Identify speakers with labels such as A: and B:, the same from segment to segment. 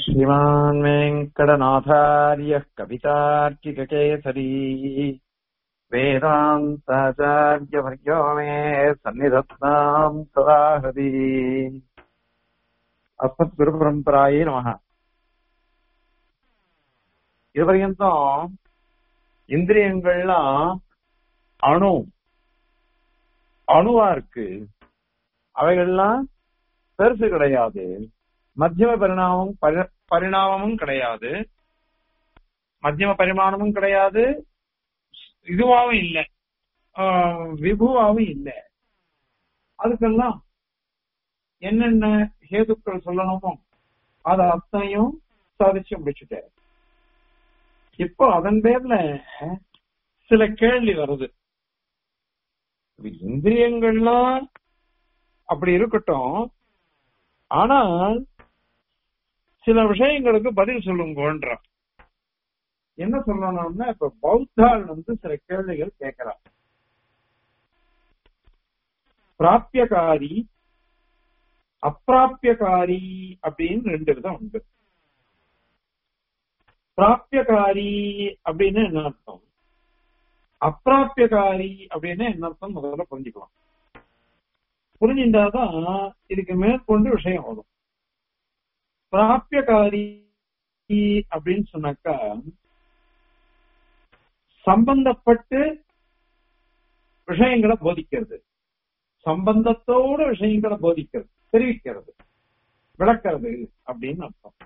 A: श्रीमान् वेङ्कटनाथार्यः कवितार्किककेसरी वेदान्ताचार्यवर्यो मे सन्निधत्ताम् सदा हृदि अस्मद्गुरुपरम्परायै नमः இது வரைக்கும் இந்திரியங்கள்லாம் அணு அணுவா இருக்கு அவைகள்லாம் பெருசு கிடையாது மத்தியம பரிணாமம் பரி- பரிணாமமும் கிடையாது மத்தியம பரிமாணமும் கிடையாது இதுவாவும் இல்லை ஆஹ் விபுவாவும் இல்லை அதுக்கெல்லாம் என்னென்ன ஹேதுக்கள் சொல்லணுமோ அத அத்தனையும் சாதிச்சு முடிச்சுட்டாரு இப்போ அதன் பேர்ல சில கேள்வி வருது இது இந்திரியங்கள்லாம் அப்படி இருக்கட்டும் ஆனால் சில விஷயங்களுக்கு பதில் சொல்லுங்கன்ற என்ன சொல்லணும்னா இப்ப பௌத்தாள் வந்து சில கேள்விகள் கேட்கிறார் பிராபியகாரி அப்பிராபியகாரி அப்படின்னு ரெண்டு விதம் உண்டு பிராபியகாரி அப்படின்னு என்ன அர்த்தம் அப்பிராபியகாரி அப்படின்னு என்ன அர்த்தம் முதல்ல புரிஞ்சுக்கலாம் புரிஞ்சிருந்தாதான் இதுக்கு மேற்கொண்டு விஷயம் வரும் பிராபியகாரி அப்படின்னு சொன்னாக்கா சம்பந்தப்பட்டு விஷயங்களை போதிக்கிறது சம்பந்தத்தோட விஷயங்களை போதிக்கிறது தெரிவிக்கிறது விளக்கிறது அப்படின்னு அர்த்தம்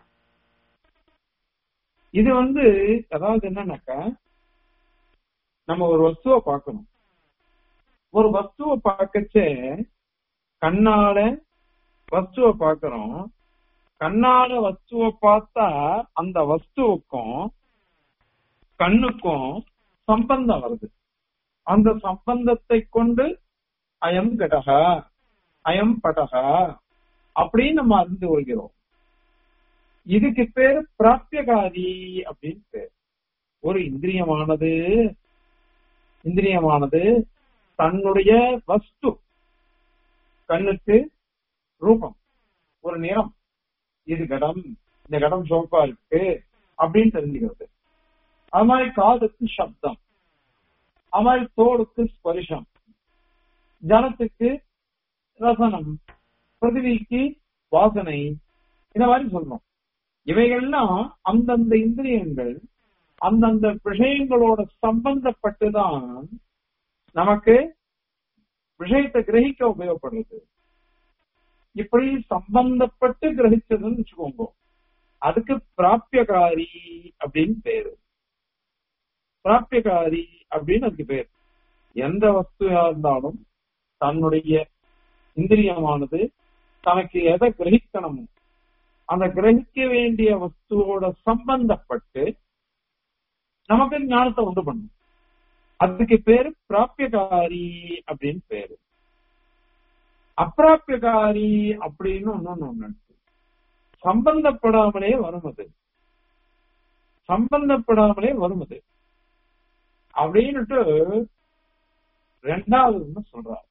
A: இது வந்து அதாவது என்னன்னாக்கா நம்ம ஒரு வஸ்துவை பார்க்கணும் ஒரு வஸ்துவை பார்க்கச்சே கண்ணால வஸ்துவை பார்க்கிறோம் கண்ணால வஸ்துவை பார்த்தா அந்த வஸ்துவுக்கும் கண்ணுக்கும் சம்பந்தம் வருது அந்த சம்பந்தத்தை கொண்டு அயம் கடகா அயம் படகா அப்படின்னு நம்ம அறிந்து கொள்கிறோம் இதுக்கு பேரு பிராபியகாரி அப்படின்னு பேர் ஒரு இந்திரியமானது இந்திரியமானது தன்னுடைய வஸ்து கண்ணுக்கு ரூபம் ஒரு நிறம் இது கடம் இந்த கடம் சோப்பா இருக்கு அப்படின்னு தெரிஞ்சுக்கிறது அது மாதிரி காதுக்கு சப்தம் அது மாதிரி தோலுக்கு ஸ்பரிசம் ஜலத்துக்கு ரசனம் பிருத்திவிக்கு வாசனை இந்த மாதிரி சொல்லணும் இவைகள்லாம் அந்தந்த இந்திரியங்கள் அந்தந்த விஷயங்களோட சம்பந்தப்பட்டுதான் நமக்கு விஷயத்தை கிரகிக்க உபயோகப்படுறது இப்படி சம்பந்தப்பட்டு கிரகிச்சதுன்னு வச்சுக்கோங்க அதுக்கு பிராபியகாரி அப்படின்னு பேரு பிராபியகாரி அப்படின்னு அதுக்கு பேர் எந்த வஸ்துவா இருந்தாலும் தன்னுடைய இந்திரியமானது தனக்கு எதை கிரகிக்கணுமோ அந்த கிரகிக்க வேண்டிய வஸ்துவோட சம்பந்தப்பட்டு நமக்கு ஞானத்தை உண்டு பண்ணும் அதுக்கு பேரு பிராபியகாரி அப்படின்னு பேரு அப்பிராபியகாரி அப்படின்னு ஒண்ணு ஒண்ணு இருக்கு சம்பந்தப்படாமலே வரும் அது சம்பந்தப்படாமலே வரும் அது அப்படின்னுட்டு ரெண்டாவது ஒண்ணு சொல்றாரு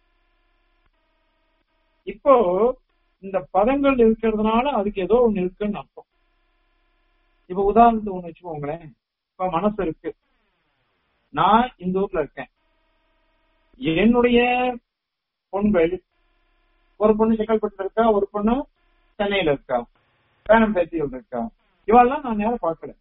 A: இப்போ இந்த பதங்கள் இருக்கிறதுனால அதுக்கு ஏதோ ஒண்ணு இருக்குன்னு அர்த்தம் இப்ப உதாரணத்துக்கு ஒண்ணு வச்சுக்கோங்களேன் இப்ப மனசு இருக்கு நான் இந்த ஊர்ல இருக்கேன் என்னுடைய பொண்கள் ஒரு பொண்ணு செங்கல்பட்டுல இருக்கா ஒரு பொண்ணு சென்னையில இருக்கா பேனம்பேத்தியில் இருக்கா இவாள்லாம் நான் நேரம் பார்க்கல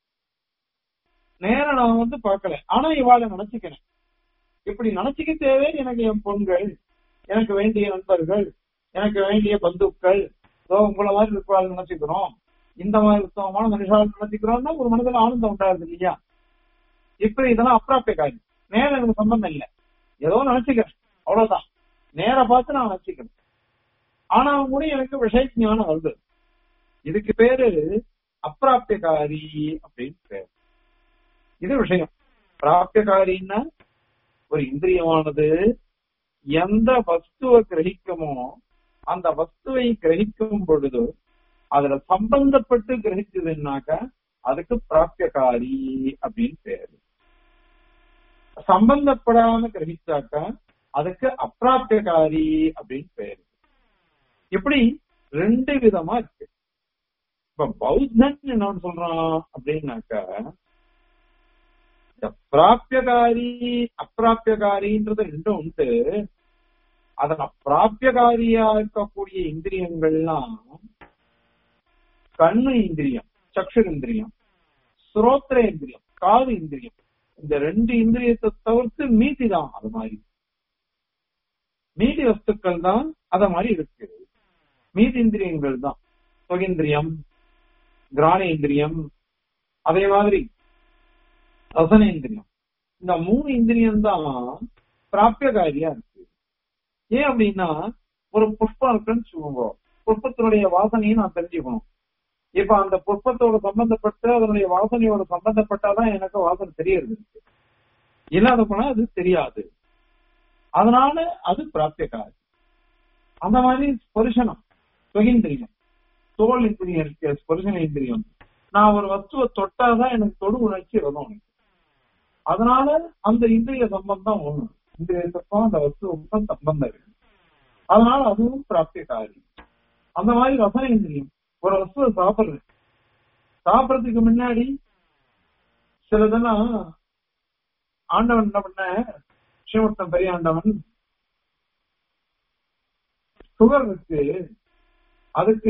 A: நேரம் நான் வந்து பார்க்கல ஆனா இவாளை நினைச்சுக்கிறேன் இப்படி நினைச்சுக்க தேவை எனக்கு என் பொண்கள் எனக்கு வேண்டிய நண்பர்கள் எனக்கு வேண்டிய பந்துக்கள் ஏதோ உங்களை மாதிரி இருப்பாள் நினைச்சுக்கிறோம் இந்த மாதிரி உத்தமமான மனுஷால் நினைச்சுக்கிறோம்னா ஒரு மனதில் ஆனந்தம் உண்டாருது இல்லையா இப்ப இதெல்லாம் அப்பிராப்பிய காரியம் நேரம் எனக்கு சம்பந்தம் இல்லை ஏதோ நினைச்சுக்கிறேன் அவ்வளவுதான் நேர பார்த்து நான் நினைச்சுக்கிறேன் ஆனா கூட எனக்கு விஷய ஞானம் வருது இதுக்கு பேரு அப்பிராப்பியகாரி அப்படின்னு பேரு இது விஷயம் பிராப்பியகாரின்னா ஒரு இந்திரியமானது எந்த வஸ்துவை கிரகிக்குமோ அந்த வஸ்துவை கிரகிக்கும் பொழுது அதுல சம்பந்தப்பட்டு கிரகிச்சதுன்னாக்க அதுக்கு பிராப்பியகாரி அப்படின்னு பேரு சம்பந்தப்படாம கிரகிச்சாக்க அதுக்கு அப்பிராப்பியகாரி அப்படின்னு பேரு இப்படி ரெண்டு விதமா இருக்கு இப்ப பௌத்தன் என்ன சொல்றான் அப்படின்னாக்க இந்த பிராபியகாரி அப்பிராபியகாரின்றது ரெண்டும் உண்டு அதுல பிராபியகாரியா இருக்கக்கூடிய இந்திரியங்கள்லாம் கண்ணு இந்திரியம் சக்ஷு இந்திரியம் ஸ்ரோத்ர இந்திரியம் காது இந்திரியம் இந்த ரெண்டு இந்திரியத்தை தவிர்த்து மீதி தான் அது மாதிரி மீதி வஸ்துக்கள் தான் அத மாதிரி இருக்கு மீதி இந்திரியங்கள் தான் சுகேந்திரியம் கிராணேந்திரியம் அதே மாதிரி ரசனேந்திரியம் இந்த மூணு இந்திரியம் தான் பிராபியகாரியா இருக்கு ஏன் அப்படின்னா ஒரு புஷ்பம் இருக்குன்னு வச்சுக்கோங்க புஷ்பத்தினுடைய வாசனையை நான் தெரிஞ்சுக்கணும் இப்ப அந்த புஷ்பத்தோட சம்பந்தப்பட்டு அதனுடைய வாசனையோட சம்பந்தப்பட்டாதான் எனக்கு வாசனை தெரியறது இல்லாத போனா அது தெரியாது அதனால அது பிராப்தியக்காரி அந்த மாதிரி ஸ்பர்சனம் சுகேந்திரியம் தோல் இந்திரியம் இருக்கு ஸ்பர்சன இந்திரியம் நான் ஒரு வஸ்துவை தொட்டாதான் எனக்கு தொடு உணர்ச்சி வரும் எனக்கு அதனால அந்த இந்திரிய சம்பந்தம் ஒண்ணு இந்திரியத்துக்கும் அந்த வஸ்துவுக்கும் சம்பந்தம் இருக்கு அதனால அதுவும் பிராப்தியக்காரி அந்த மாதிரி ரசன இந்திரியம் ஒரு வஸ்துவை சாப்பிடுறது சாப்பிடறதுக்கு முன்னாடி சிலதெல்லாம் ஆண்டவன் என்ன பண்ண ஸ்ரீமூர்த்தம் பெரிய ஆண்டவன் சுகர் இருக்கு அதுக்கு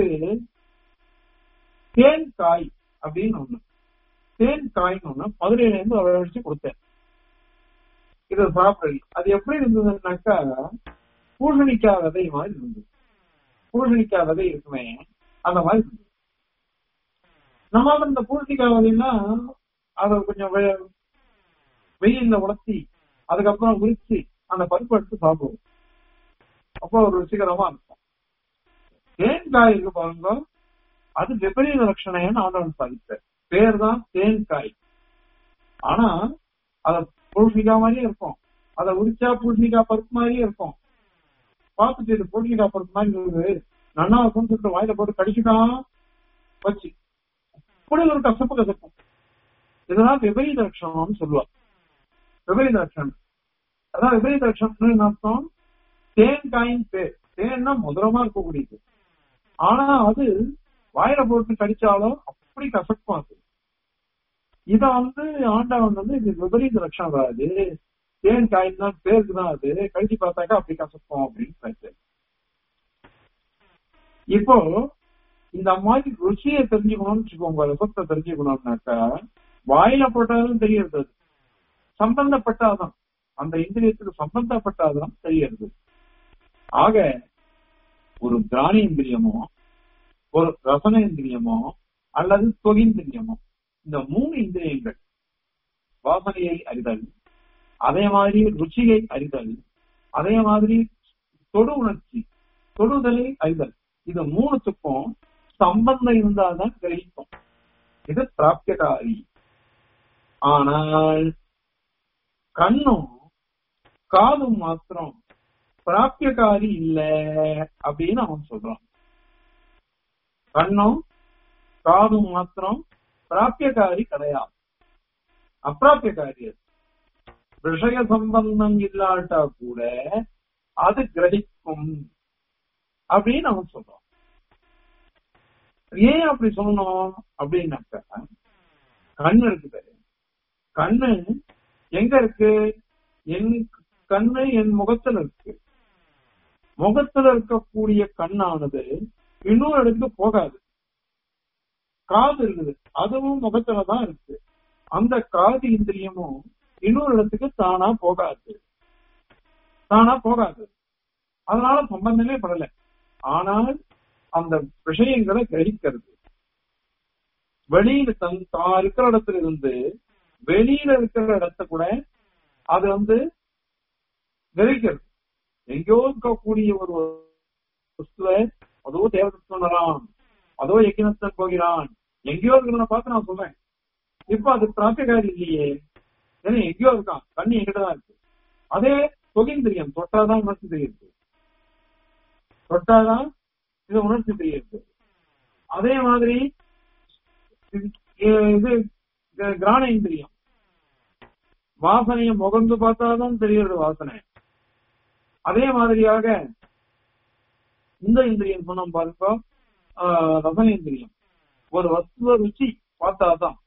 A: தேன் காய் அப்படின்னு ஒண்ணு தேன் காய்னு ஒண்ணு மதுரையில இருந்து வரவழைச்சு கொடுத்தேன் இதை சாப்பிடல அது எப்படி இருந்ததுன்னாக்கா பூசணிக்காய் விதை மாதிரி இருந்தது பூசணிக்காய் விதை இருக்குமே அந்த மாதிரி இருந்தது நம்ம இந்த பூசணிக்காய் விதைன்னா அதை கொஞ்சம் வெ- வெயில்ல உலர்த்தி அதுக்கப்புறம் உரிச்சு அந்த பருப்பு எடுத்து சாப்பிடுவோம் அப்போ ஒரு ருசிகரமா இருக்கும் தேன்காய் இருக்கு பாருங்க அது விபரீத லட்சணைன்னு ஆண்டவன் சாதித்தார் பேர் தான் தேன்காய் ஆனா அத பூசணிக்காய் மாதிரியே இருக்கும் அதை உரிச்சா பூசணிக்காய் பருப்பு மாதிரியே இருக்கும் பார்த்துட்டு இது பூசணிக்காய் பருப்பு மாதிரி இருக்குது நன்னா இருக்கும்னு சொல்லிட்டு வாயில போட்டு கடிச்சுட்டான் வச்சு இப்படி ஒரு கசப்பு கசப்பும் இதெல்லாம் விபரீத லட்சணம்னு சொல்லுவார் விபரீத லட்சணம் அதான் விபரீத லட்சணம்னு என்ன அர்த்தம் தேன்காயின் பேர் தேன்னா மதுரமா இருக்கக்கூடியது ஆனா அது வாயில போட்டு கடிச்சாலும் அப்படி கசக்கும் அது இத வந்து ஆண்டவன் வந்து இது விபரீத லட்சணம் வராது தேன் காயின் தான் பேருக்கு தான் அது கழிச்சு பார்த்தாக்கா அப்படி கசக்கும் அப்படின்னு சொல்லிட்டு இப்போ இந்த மாதிரி ருச்சியை தெரிஞ்சுக்கணும்னு வச்சுக்கோங்க ரசத்தை தெரிஞ்சுக்கணும்னாக்கா வாயில போட்டாலும் தெரியறது அது. சம்பந்தப்பட்டாதான் அந்த இந்திரியத்துக்கு சம்பந்தப்பட்டாதான் தெரியறது ஆக ஒரு கிராணேந்திரியமோ ஒரு ரசனேந்திரியமோ அல்லது தொகிந்திரியமோ இந்த மூணு இந்திரியங்கள் வாசனையை அறிதல் அதே மாதிரி ருச்சியை அறிதல் அதே மாதிரி தொடு உணர்ச்சி தொடுதலை அறிதல் இது மூணுத்துக்கும் சம்பந்தம் இருந்தால்தான் கிரகிக்கும் இது பிராப்தியகாரி ஆனால் கண்ணும் காதும் மாத்திரம் பிராப்தியகாரி இல்ல அப்படின்னு அவன் சொல்றான் கண்ணும் காதும் மாத்திரம் பிராப்தியகாரி கிடையாது அப்பிராப்தியகாரி அது விஷய சம்பந்தம் இல்லாட்டா கூட அது கிரகிக்கும் அப்படின்னு அவன் சொல்றான் ஏன் அப்படி சொல்லணும் அப்படின்னாக்கா கண்ணு இருக்குது கண்ணு எங்க இருக்கு என் கண்ணு என் முகத்துல இருக்கு முகத்துல இருக்கக்கூடிய கண்ணானது இன்னொரு இடத்துக்கு போகாது காது இருக்குது அதுவும் முகத்துல தான் இருக்கு அந்த காது இந்திரியமும் இன்னொரு இடத்துக்கு தானா போகாது தானா போகாது அதனால சம்பந்தமே படல ஆனால் அந்த விஷயங்களை கிரகிக்கிறது வெளியில தன் தான் இருக்கிற இடத்துல இருந்து வெளியில இருக்கிற இடத்த கூட அது வந்து கிரகிக்கிறது எங்கேயோ இருக்கக்கூடிய ஒரு வஸ்துவை அதோ தேவதத்வனரான் அதோ யக்கினத்தன் போகிறான் எங்கேயோ இருக்கிறத பார்த்து நான் சொல்றேன் இப்ப அது பிராப்தியகாரி இல்லையே ஏன்னா எங்கேயோ இருக்கான் கண்ணு எங்கிட்ட தான் இருக்கு அதே தொகிந்திரியம் தொட்டாதான் உணர்ச்சி தெரியுது தொட்டாதான் இது உணர்ச்சி தெரியுது அதே மாதிரி இது- இது கிராண இந்திரியம் வாசனையை முகந்து பார்த்தாதான் தெரியுது வாசனை அதே மாதிரியாக இந்த இந்திரியம் சொன்னோம் பாருங்க ஆஹ், ரசனேந்திரியம் ஒரு வஸ்துவ ருச்சி பார்த்தாதான்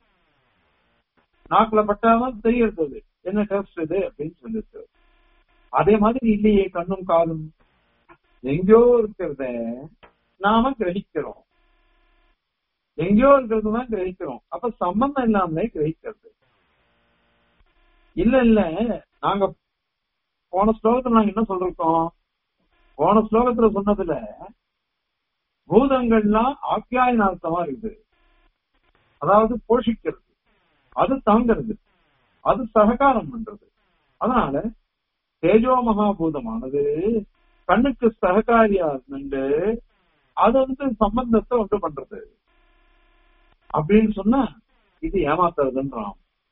A: நாக்குல பட்டாதான் தெரியறது அது. என்ன டேஸ்ட் இது அப்படின்னு சொல்லிட்டு அதே மாதிரி இல்லையே கண்ணும் காலும் எங்கேயோ இருக்கிறத நாம கிரகிக்கிறோம் எங்கேயோ இருக்கிறது தான் கிரகிக்கிறோம் அப்ப சம்பந்தம் இல்லாமலே கிரகிக்கிறது இல்ல இல்ல நாங்க போன ஸ்லோகத்துல நாங்க என்ன சொல்றோம் போன ஸ்லோகத்துல சொன்னதுல பூதங்கள்லாம் ஆக்கியாயனார்த்தமா இருக்குது அதாவது போஷிக்கிறது அது தாங்கிறது அது சககாரம் பண்றது அதனால தேஜோ மகாபூதமானது கண்ணுக்கு சககாரியா நின்று அது வந்து சம்பந்தத்தை உண்டு பண்றது அப்படின்னு சொன்னா இது ஏமாத்துறதுன்றான்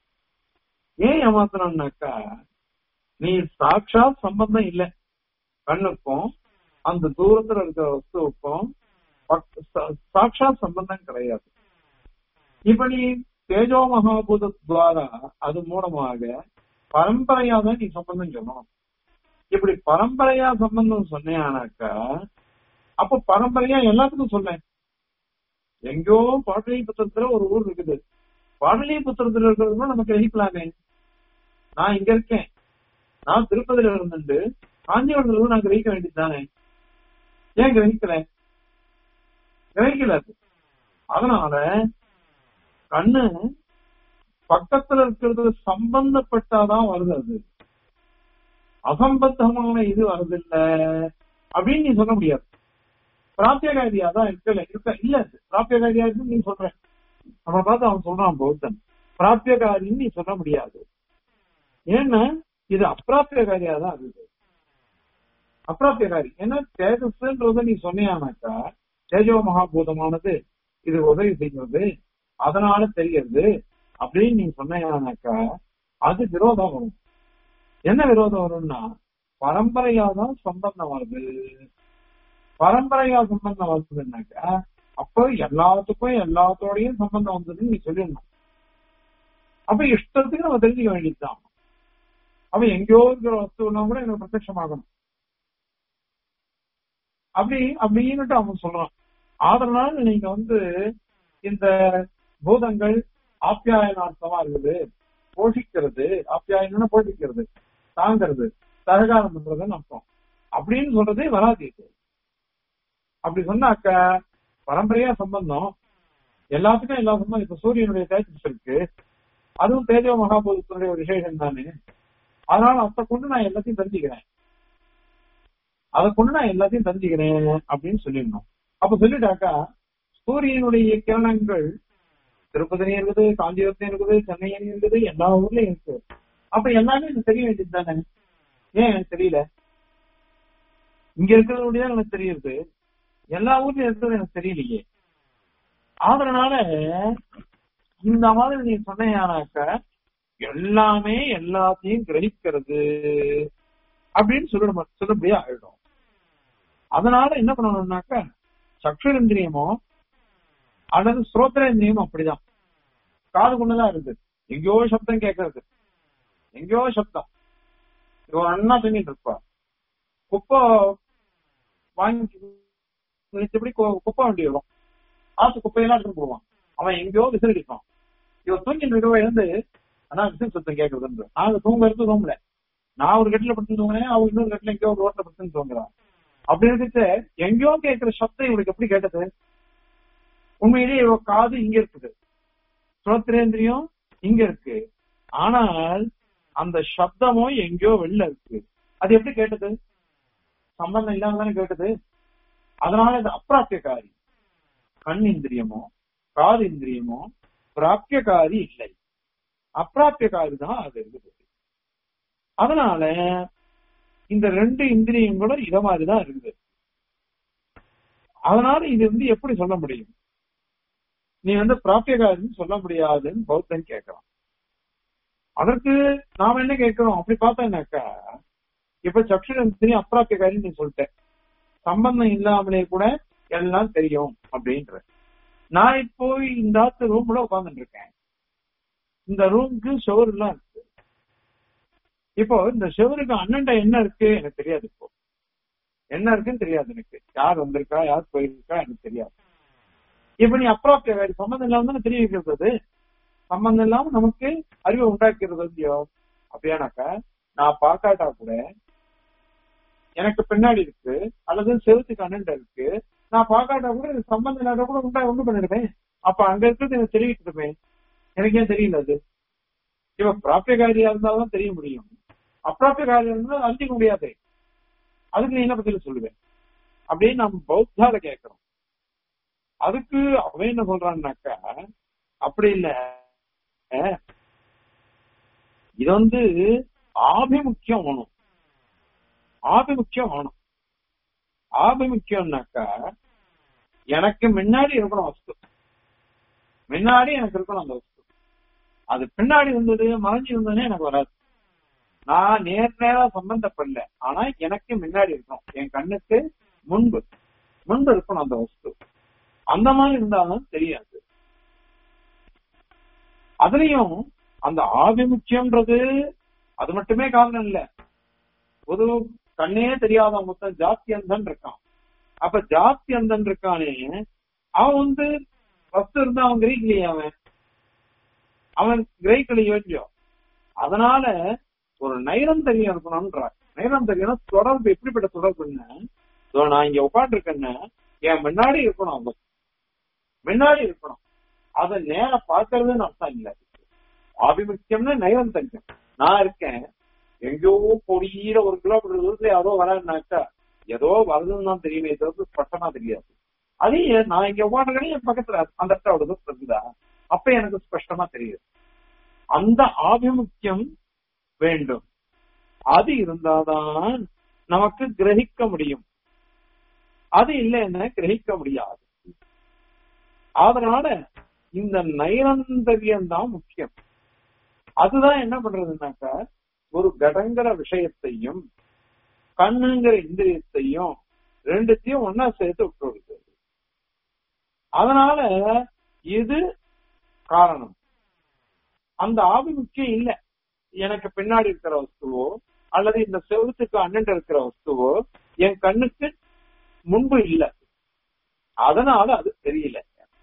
A: ஏன் ஏமாத்துறான்னாக்கா நீ சாட்சாத் சம்பந்தம் இல்லை கண்ணுக்கும் அந்த தூரத்துல இருக்கிற வஸ்துவுக்கும் பக்- சா- சாட்சாத் சம்பந்தம் கிடையாது இப்ப நீ தேஜோ மகாபூத துவாரா அது மூலமாக பரம்பரையா தான் நீ சம்பந்தம் சொல்லணும் இப்படி பரம்பரையா சம்பந்தம் சொன்னேனாக்கா அப்ப பரம்பரையா எல்லாத்துக்கும் சொன்னேன் எங்கேயோ பாடலிபுத்திரத்துல ஒரு ஊர் இருக்குது பாடலிபுத்திரத்துல இருக்கிறது நம்ம கிரகிக்கலாமே நான் இங்க இருக்கேன் நான் திருப்பதியில இருந்துட்டு காஞ்சிபுரத்துல இருந்து நான் கிரகிக்க வேண்டியது தானே ஏன் கிரகிக்கல கிரகிக்கல அது. அதனால கண்ணு பக்கத்துல இருக்கிறது சம்பந்தப்பட்டாதான் வருது அது அசம்பந்தமான இது வருது இல்ல அப்படின்னு நீ சொல்ல முடியாது பிராத்தியகாரியா தான் இருக்கல இருக்க இல்ல அது. பிராத்தியகாரியா இருக்கு நீ சொல்ற நம்ம பார்த்து அவன் சொல்றான் பௌத்தன் பிராத்தியகாரின்னு நீ சொல்ல முடியாது ஏன்னா இது அப்பிராத்தியகாரியா தான் இருக்குது அப்பிராத்தியகாரி ஏன்னா தேஜஸ்ன்றத நீ சொன்னியானாக்கா தேஜோ மகாபூதமானது இது உதவி செய்கிறது அதனால தெரிகிறது அப்படின்னு நீ சொன்னியானாக்கா அது விரோதம் வரும் என்ன விரோதம் வரும்னா பரம்பரையா தான் சம்பந்தம் வருது பரம்பரையா சம்பந்தம் வருதுன்னாக்கா அப்போ எல்லாத்துக்கும் எல்லாத்தோடையும் சம்பந்தம் வந்ததுன்னு நீ சொல்லிடணும் அப்ப இஷ்டத்துக்கு நம்ம தெரிஞ்சுக்க வேண்டியதுதான் அப்ப எங்கேயோ இருக்கிற வஸ்துலாம் கூட எனக்கு பிரத்யட்சமாகணும் அப்படி அப்படின்னுட்டு அவன் சொல்றான் அதனால நீங்க வந்து இந்த பூதங்கள் ஆப்யாயனார்த்தமா இருக்குது போஷிக்கிறது ஆப்யாயனா போஷிக்கிறது தாங்கிறது சககாரம் பண்றதுன்னு அர்த்தம் அப்படின்னு சொல்றதே வராது இது அப்படி சொன்னாக்க பரம்பரையா சம்பந்தம் எல்லாத்துக்கும் எல்லா சம்பந்தம் இப்ப சூரியனுடைய தேஜஸ் இருக்கு அதுவும் தேஜோ மகாபூதத்தினுடைய ஒரு விசேஷம் தானே அதனால அதை கொண்டு நான் எல்லாத்தையும் தெரிஞ்சுக்கிறேன் அதை கொண்டு நான் எல்லாத்தையும் தெரிஞ்சுக்கிறேன் அப்படின்னு சொல்லிடணும் அப்ப சொல்லிட்டாக்கா சூரியனுடைய கிரணங்கள் திருப்பதிலையும் இருக்குது காஞ்சிபுரத்தையும் இருக்குது சென்னையிலும் இருக்குது எல்லா ஊர்லயும் இருக்கு அப்ப எல்லாமே எனக்கு தெரிய வேண்டியது தானே ஏன் எனக்கு தெரியல இங்க இருக்கிறது எனக்கு தெரியுது எல்லா ஊர்லயும் இருக்கிறது எனக்கு தெரியலையே அதனால இந்த மாதிரி நீ சொன்னீங்கன்னாக்க எல்லாமே எல்லாத்தையும் கிரகிக்கிறது அப்படின்னு சொல்ல சொல்லபடியா ஆயிடும் அதனால என்ன பண்ணணும்னாக்க சக்ஷுரேந்திரியமோ அல்லது ஸ்ரோத்திரேந்திரியமும் அப்படிதான் காது கொண்டுதான் இருக்கு எங்கேயோ சப்தம் கேட்கறது எங்கேயோ சப்தம் இவன் அண்ணா தூங்கிட்டு இருப்பா குப்பை வாங்கி நிச்சயப்படி குப்பை வண்டி வரும் ஆத்து குப்பையெல்லாம் எடுத்துட்டு போவான் அவன் எங்கேயோ விசில் அடிப்பான் இவன் தூங்கிட்டு இருக்கவ எழுந்து ஆனா விசில் சத்தம் கேட்கறதுன்ற நாங்க தூங்குறது ரூம்ல நான் ஒரு கட்டில படுத்து தூங்குறேன் அவன் இன்னொரு கட்டில எங்கேயோ ஒரு ரோட்ல படுத்து தூங்குறான் அப்படி இருந்துட்டு எங்கேயோ கேட்கிற சப்தம் இவனுக்கு எப்படி கேட்டது உண்மையிலேயே இவ காது இங்க இருக்குது ஸ்ரோத்ரேந்திரியம் இங்க இருக்கு ஆனால் அந்த சப்தமும் எங்கேயோ வெளில இருக்கு அது எப்படி கேட்டது சம்பந்தம் இல்லாம தானே கேட்டது அதனால இது அப்பிராத்தியகாரி கண் இந்திரியமோ காது இந்திரியமோ பிராப்தியகாரி இல்லை அப்பிராப்தியகாரி தான் அது இருக்குது அதனால இந்த ரெண்டு இந்திரியங்களும் இத மாதிரிதான் இருக்குது அதனால இது வந்து எப்படி சொல்ல முடியும் நீ வந்து பிராப்தியகாரின்னு சொல்ல முடியாதுன்னு பௌத்தன் கேட்கறான் அதற்கு நாம என்ன கேட்கிறோம் அப்படி பார்த்தோம்னாக்கா இப்ப சக்ஷுரந்திரியம் அப்பிராப்தியகாரின்னு நீ சொல்லிட்டேன் சம்பந்தம் இல்லாமலே கூட எல்லாம் தெரியும் அப்படின்ற நான் இப்போ இந்த ஆத்து ரூம்ல உட்கார்ந்துட்டு இருக்கேன் இந்த ரூமுக்கு ஷவர் எல்லாம் இருக்கு இப்போ இந்த ஷவருக்கு அண்ணன்ட என்ன இருக்கு எனக்கு தெரியாது இப்போ என்ன இருக்குன்னு தெரியாது எனக்கு யார் வந்திருக்கா யார் போயிருக்கா எனக்கு தெரியாது இப்ப நீ அப்பிராப்திய காரி சம்பந்தம் இல்லாம தானே தெரிய வைக்கிறது சம்பந்தம் இல்லாம நமக்கு அறிவை உண்டாக்கிறது இல்லையோ அப்படியானாக்கா நான் பார்க்காட்டா கூட எனக்கு பின்னாடி இருக்கு அல்லது செவத்துக்கு அண்ணன் இருக்கு நான் பார்க்காட்டா கூட இது சம்பந்தம் இல்லாத கூட உண்டா ஒண்ணு பண்ணிடுவேன் அப்ப அங்க இருக்கிறது எனக்கு தெரிவிக்கணுமே எனக்கு ஏன் தெரியல அது இப்ப பிராப்பிய காரியா இருந்தாலும் தெரிய முடியும் அப்பிராப்பிய காரியம் இருந்தாலும் அறிஞ்சிக்க முடியாது அதுக்கு நீ என்ன பதில் சொல்லுவேன் அப்படின்னு நம்ம பௌத்தால கேட்கிறோம் அதுக்கு அவன் என்ன சொல்றான்னாக்கா அப்படி இல்ல அஹ், இது வந்து ஆபிமுக்கியம் வேணும் ஆபிமுக்கியம் வேணும் ஆபிமுக்கியம்னாக்கா எனக்கு முன்னாடி இருக்கணும் வஸ்து முன்னாடி எனக்கு இருக்கணும் அந்த வஸ்து அது பின்னாடி இருந்தது மறைஞ்சு இருந்ததுன்னு எனக்கு வராது நான் நேர் நேரா சம்பந்தப்படல ஆனா எனக்கு முன்னாடி இருக்கணும் என் கண்ணுக்கு முன்பு முன்பு இருக்கணும் அந்த வஸ்து அந்த மாதிரி இருந்தாலும் தெரியாது அதுலயும் அந்த ஆபிமுக்கியம்ன்றது அது மட்டுமே காரணம் இல்ல ஒரு கண்ணே தெரியாத மொத்தம் ஜாஸ்தி அந்தன் இருக்கான் அப்ப ஜாஸ்தி அந்தன் இருக்கானே அவன் வந்து ஃபர்ஸ்ட் இருந்தா அவன் கிரீக்லயே அவன் அவன் கிரேக்கலையோ இல்லையோ அதனால ஒரு நைரந்தரியம் இருக்கணும்ன்றார் நைரந்தரியம் தொடர்பு எப்படிப்பட்ட தொடர்புன்னு இதோ நான் இங்க உட்காந்துருக்கேன்னு என் முன்னாடி இருக்கணும் அவன் முன்னாடி இருக்கணும் அதை நேர பார்க்கறதுன்னு அர்த்தம் இல்ல ஆபிமுக்கியம்னு நைரந்தரியம் நான் இருக்கேன் எங்கேயோ பொடியில ஒரு கிலோமீட்டர் தூரத்துல யாரோ வரான்னாக்கா ஏதோ வருதுன்னு தான் தெரியுமே தவிர்த்து ஸ்பஷ்டமா தெரியாது அதே நான் இங்க உட்காந்துருக்கேன் என் பக்கத்துல அந்த இடத்துல அவ்வளவு தூரம் இருக்குதா அப்ப எனக்கு ஸ்பஷ்டமா தெரியுது அந்த ஆபிமுக்கியம் வேண்டும் அது இருந்தாதான் நமக்கு கிரகிக்க முடியும் அது இல்லைன்னா கிரகிக்க முடியாது அதனால இந்த நைரந்தரியம் தான் முக்கியம் அதுதான் என்ன பண்றதுனாக்கா ஒரு கடங்கிற விஷயத்தையும் கண்ணுங்கிற இந்திரியத்தையும் ரெண்டுத்தையும் ஒன்னா சேர்த்து விட்டுருது அதனால இது காரணம் அந்த ஆபிமுக்கியம் இல்ல எனக்கு பின்னாடி இருக்கிற வஸ்துவோ அல்லது இந்த செவத்துக்கு அண்ணன் இருக்கிற வஸ்துவோ என் கண்ணுக்கு முன்பு இல்ல அதனால அது தெரியல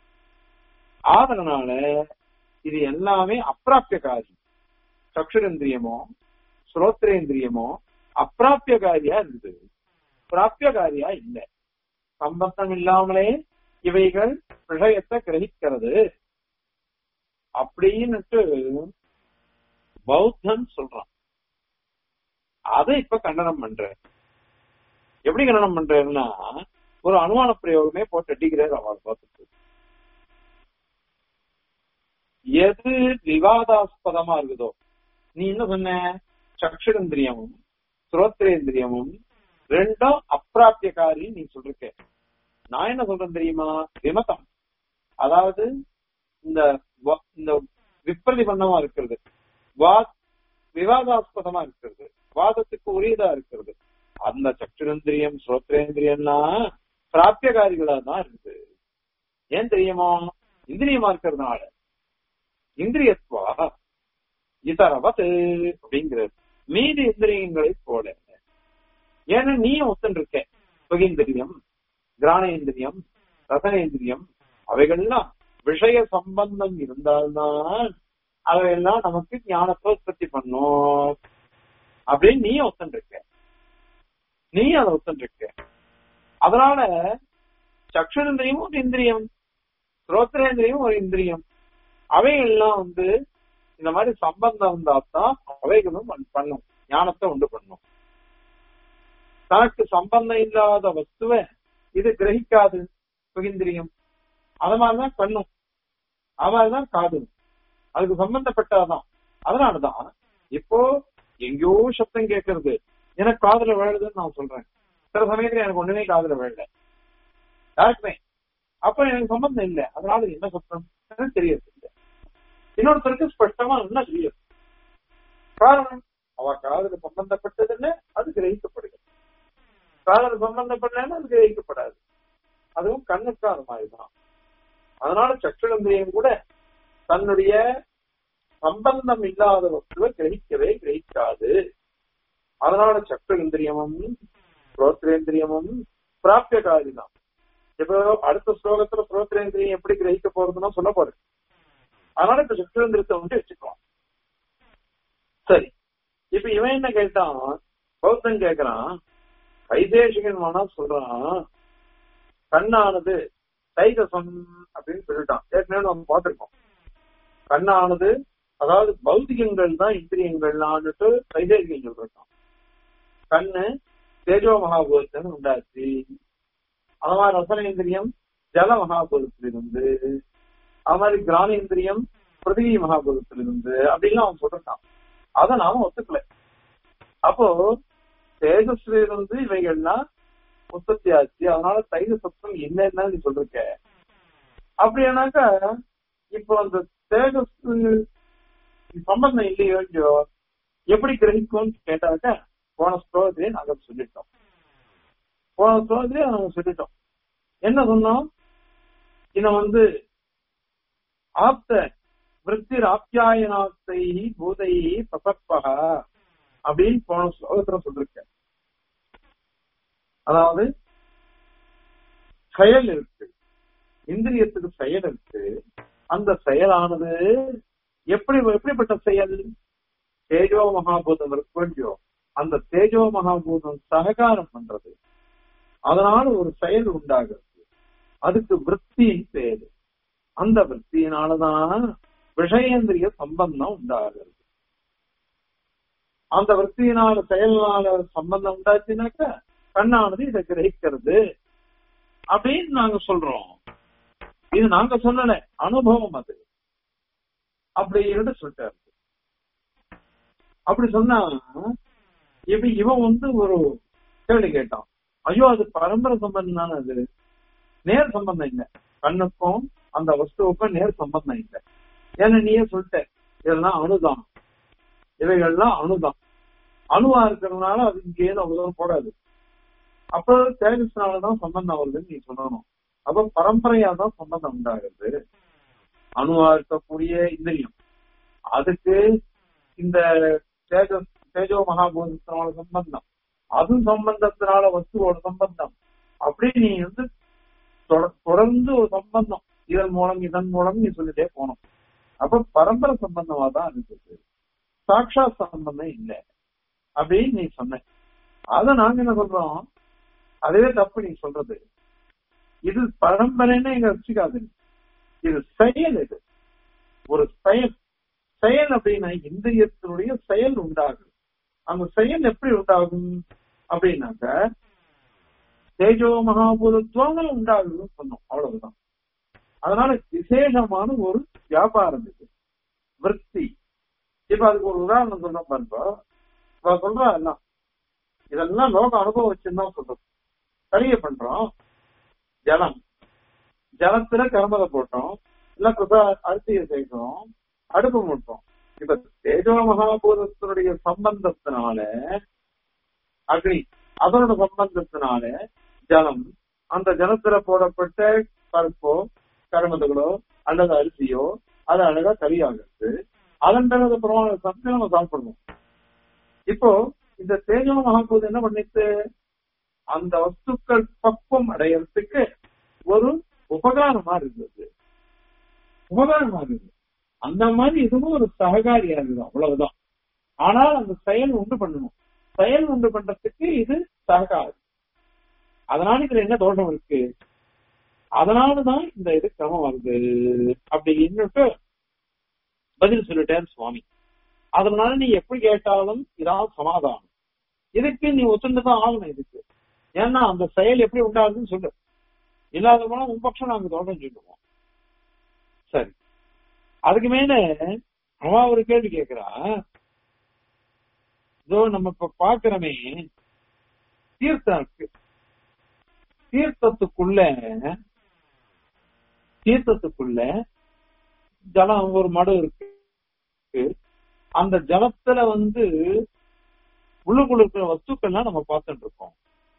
A: அதனால இது எல்லாமே அப்பிராப்திய காரியம் சக்ஷுரேந்திரியமோ ஸ்ரோத்ரேந்திரியமோ அப்பிராப்திய காரியா இருந்தது பிராப்திய காரியா இல்ல சம்பந்தம் இல்லாமலே இவைகள் விஷயத்தை கிரகிக்கிறது அப்படின்னுட்டு பௌத்தன் சொல்றான் அதை இப்ப கண்டனம் பண்ற எப்படி கண்டனம் பண்றேன்னா ஒரு அனுமான பிரயோகமே போட்டு அடிக்கிறார் அவர் பார்த்துட்டு எது விவாதாஸ்பதமா இருக்குதோ நீ என்ன சொன்ன சக்ஷுரேந்திரியமும் சுரோத்திரேந்திரியமும் ரெண்டும் அப்பிராப்தியக்காரி நீ சொல்லிருக்க நான் என்ன சொல்றேன் தெரியுமா விமதம் அதாவது இந்த வ- இந்த விப்ரதிபன்னமா இருக்கிறது வா விவாதாஸ்பதமா இருக்கிறது வாதத்துக்கு உரியதா இருக்கிறது அந்த சக்ஷுரேந்திரியம் ஸ்ரோத்ரேந்திரியம்லாம் பிராப்தியகாரிகளா தான் இருக்குது ஏன் தெரியுமா இந்திரியமா இருக்கிறதுனால இந்திரியத்வா இதரவத் அப்படிங்கிறது மீதி இந்திரியங்களை போல ஏன்னா நீயும் ஒத்தன் இருக்க சுகேந்திரியம் கிராணேந்திரியம் ரசனேந்திரியம் அவைகள்லாம் விஷய சம்பந்தம் இருந்தால்தான் அவையெல்லாம் நமக்கு ஞானத்தை உற்பத்தி பண்ணும் அப்படின்னு நீ ஒத்தன் இருக்க நீ அதை ஒத்தன் இருக்க அதனால சக்ஷுரேந்திரியம் ஒரு இந்திரியம் ஸ்ரோத்ரேந்திரியம் ஒரு இந்திரியம் அவைகள்லாம் வந்து இந்த மாதிரி சம்பந்தம் இருந்தா தான் அவைகளும் பண்- பண்ணும் ஞானத்தை உண்டு பண்ணும் தனக்கு சம்பந்தம் இல்லாத வஸ்துவை இது கிரகிக்காது சுகிந்திரியம் அது மாதிரிதான் கண்ணும் அது மாதிரிதான் காதும் அதுக்கு சம்பந்தப்பட்டதான் அதனாலதான் இப்போ எங்கேயோ சத்தம் கேட்கறது எனக்கு காதுல விழுதுன்னு நான் சொல்றேன் சில சமயத்துல எனக்கு ஒண்ணுமே காதுல விழல யாருக்குமே அப்ப எனக்கு சம்பந்தம் இல்லை அதனால இது என்ன சத்தம் எனக்கு தெரியறது இல்லை இன்னொருத்தருக்கு ஸ்பஷ்டமா என்ன தெரியும் காரணம் அவ காதல சம்பந்தப்பட்டதுன்னு அது கிரகிக்கப்படுகிறது காதல சம்பந்தப்படலன்னு அது கிரகிக்கப்படாது அதுவும் கண்ணுக்கு அது மாதிரிதான் அதனால சக்ஷுரந்திரியம் கூட தன்னுடைய சம்பந்தம் இல்லாத வஸ்துவை கிரகிக்கவே கிரகிக்காது அதனால சக்ஷுரந்திரியமும் ஸ்ரோத்ரேந்திரியமும் பிராப்தியகாரி தான் இப்போ அடுத்த ஸ்லோகத்துல புரோத்திரேந்திரியம் எப்படி கிரகிக்க போறதுன்னா சொல்ல போறேன் அதனால இப்ப சுக்ரேந்திரத்தை வந்து வச்சுக்கலாம் சரி இப்ப இவன் என்ன கேட்டான் பௌத்தன் கேக்குறான் வைதேசிகன் வேணா சொல்றான் கண்ணானது தைகசம் அப்படின்னு சொல்லிட்டான் ஏற்கனவே நம்ம பார்த்திருக்கோம் கண்ணானது அதாவது பௌதிகங்கள் தான் இந்திரியங்கள்லான்னுட்டு வைதேசிகன் சொல்றான் கண்ணு தேஜோ மகாபூதத்திலிருந்து உண்டாச்சு அது மாதிரி ரசனேந்திரியம் ஜல மகாபூதத்திலிருந்து அது மாதிரி கிராமேந்திரியம் பிருத்திவி மகாபூதத்திலிருந்து அப்படின்னு அவன் சொல்றான் அதை நாம ஒத்துக்கல அப்போ தேஜஸ்லிருந்து இவைகள்லாம் உற்பத்தி ஆச்சு அதனால தைக சத்தம் இல்லைன்னு நீ சொல்லிருக்க அப்படியானாக்கா இப்போ அந்த தேஜஸ் சம்பந்தம் இல்லையோ இல்லையோ எப்படி கிரகிக்கும்னு கேட்டாக்க போன ஸ்லோகத்திலே நாங்க சொல்லிட்டோம் போன ஸ்லோகத்திலே நாங்க சொல்லிட்டோம் என்ன சொன்னோம் இத வந்து ஆப்த விற்த்திர் ஆப்யாயனாத்தை பூதை பிரசப்பக அப்படின்னு போன ஸ்லோகத்துல சொல்லிருக்க அதாவது செயல் இருக்கு இந்திரியத்துக்கு செயல் இருக்கு அந்த செயலானது எப்படி எப்படிப்பட்ட செயல் தேஜோ மகாபூதம் இருக்கோ அந்த தேஜோ மகாபூதம் சககாரம் பண்றது அதனால ஒரு செயல் உண்டாகிறது அதுக்கு விற்பியின் பேரு அந்த விற்பியினாலதான் விஷயேந்திரிய சம்பந்தம் உண்டாகிறது அந்த விற்பியினால செயல்னால சம்பந்தம் உண்டாச்சுனாக்கா கண்ணானது இதை கிரகிக்கிறது அப்படின்னு நாங்க சொல்றோம் இது நாங்க சொல்லல அனுபவம் அது அப்படின்னு சொல்லிட்டாரு அப்படி சொன்னா இப்ப இவன் வந்து ஒரு கேள்வி கேட்டான் ஐயோ அது பரம்பரை சம்பந்தம் தானே அது நேர் சம்பந்தம் இல்லை கண்ணுக்கும் அந்த வஸ்துவுக்கும் நேர் சம்பந்தம் இல்லை ஏன்னா நீயே சொல்லிட்ட இதெல்லாம் அணுதான் இவைகள்லாம் அணுதான் அணுவா இருக்கிறதுனால அது இங்கே அவ்வளவு தூரம் போடாது அப்ப தேஜஸ்னாலதான் சம்பந்தம் வருதுன்னு நீ சொல்லணும் அப்ப பரம்பரையா தான் சம்பந்தம் உண்டாகிறது அணுவா இருக்கக்கூடிய இந்திரியம் அதுக்கு இந்த தேஜஸ் தேஜோ மகாபூதத்தினால சம்பந்தம் அது சம்பந்தத்தினால வஸ்துவோட சம்பந்தம் அப்படி நீ வந்து தொடர்ந்து ஒரு சம்பந்தம் இதன் மூலம் இதன் மூலம் நீ சொல்லிட்டே போனோம் அப்ப பரம்பரை சம்பந்தமா தான் இருக்குது சாட்சா சம்பந்தம் இல்லை அப்படின்னு நீ சொன்ன அத நாங்க என்ன சொல்றோம் அதுவே தப்பு நீ சொல்றது இது பரம்பரைன்னு எங்க வச்சுக்காது இது செயல் இது ஒரு செயல் செயல் அப்படின்னா இந்திரியத்தினுடைய செயல் உண்டாகும் அந்த செயல் எப்படி உண்டாகும் அப்படின்னாக்க தேஜோ மகாபூதத்துவங்கள் உண்டாகுதுன்னு சொன்னோம் அவ்வளவுதான் அதனால விசேஷமான ஒரு வியாபாரம் இது விற்பி இப்ப அதுக்கு ஒரு உதாரணம் சொல்றோம் பாருங்க இப்ப சொல்றா எல்லாம் இதெல்லாம் லோக அனுபவம் வச்சுதான் சொல்றோம் சரியை பண்றோம் ஜலம் ஜலத்துல கரம்பதை போட்டோம் இல்ல குசா அரிசியை சேர்க்கிறோம் அடுப்பு மூட்டோம் இப்ப தேஜோ மகாபூதத்தினுடைய சம்பந்தத்தினால அக்னி அதனோட சம்பந்தத்தினால ஜலம் அந்த ஜலத்துல போடப்பட்ட பருப்போ கருமதுகளோ அல்லது அரிசியோ அது அழகா கரியாகிறது அதன் பிறகு பிரமாண சமைச்சு நம்ம சாப்பிடணும் இப்போ இந்த தேஜோ மகாபூதம் என்ன பண்ணிட்டு அந்த வஸ்துக்கள் பக்குவம் அடையறதுக்கு ஒரு உபகாரமா இருந்தது உபகாரமா இருந்தது அந்த மாதிரி இதுவும் ஒரு சககாரியா இருக்குது அவ்வளவுதான் ஆனால் அந்த செயல் உண்டு பண்ணணும் செயல் உண்டு பண்றதுக்கு இது சககாரி அதனால இதுல என்ன தோஷம் இருக்கு அதனாலதான் இந்த இது கிரமம் வருது அப்படின்னு பதில் சொல்லிட்டேன் சுவாமி அதனால நீ எப்படி கேட்டாலும் இதான் சமாதானம் இதுக்கு நீ ஒத்துண்டுதான் ஆகணும் இதுக்கு ஏன்னா அந்த செயல் எப்படி உண்டாகுதுன்னு சொல்லு இல்லாத போனா உன் பட்சம் நாங்க தோட்டம் சொல்லுவோம் சரி அதுக்கு மேல அவன் ஒரு கேள்வி கேட்கிறா இதோ நம்ம இப்ப பாக்குறமே தீர்த்தம் இருக்கு தீர்த்தத்துக்குள்ள தீர்த்தத்துக்குள்ள ஜலம் ஒரு மடு இருக்கு அந்த ஜலத்துல வந்து உள்ளுக்குள்ள இருக்கிற வஸ்துக்கள்லாம் நம்ம பார்த்துட்டு இருக்கோம்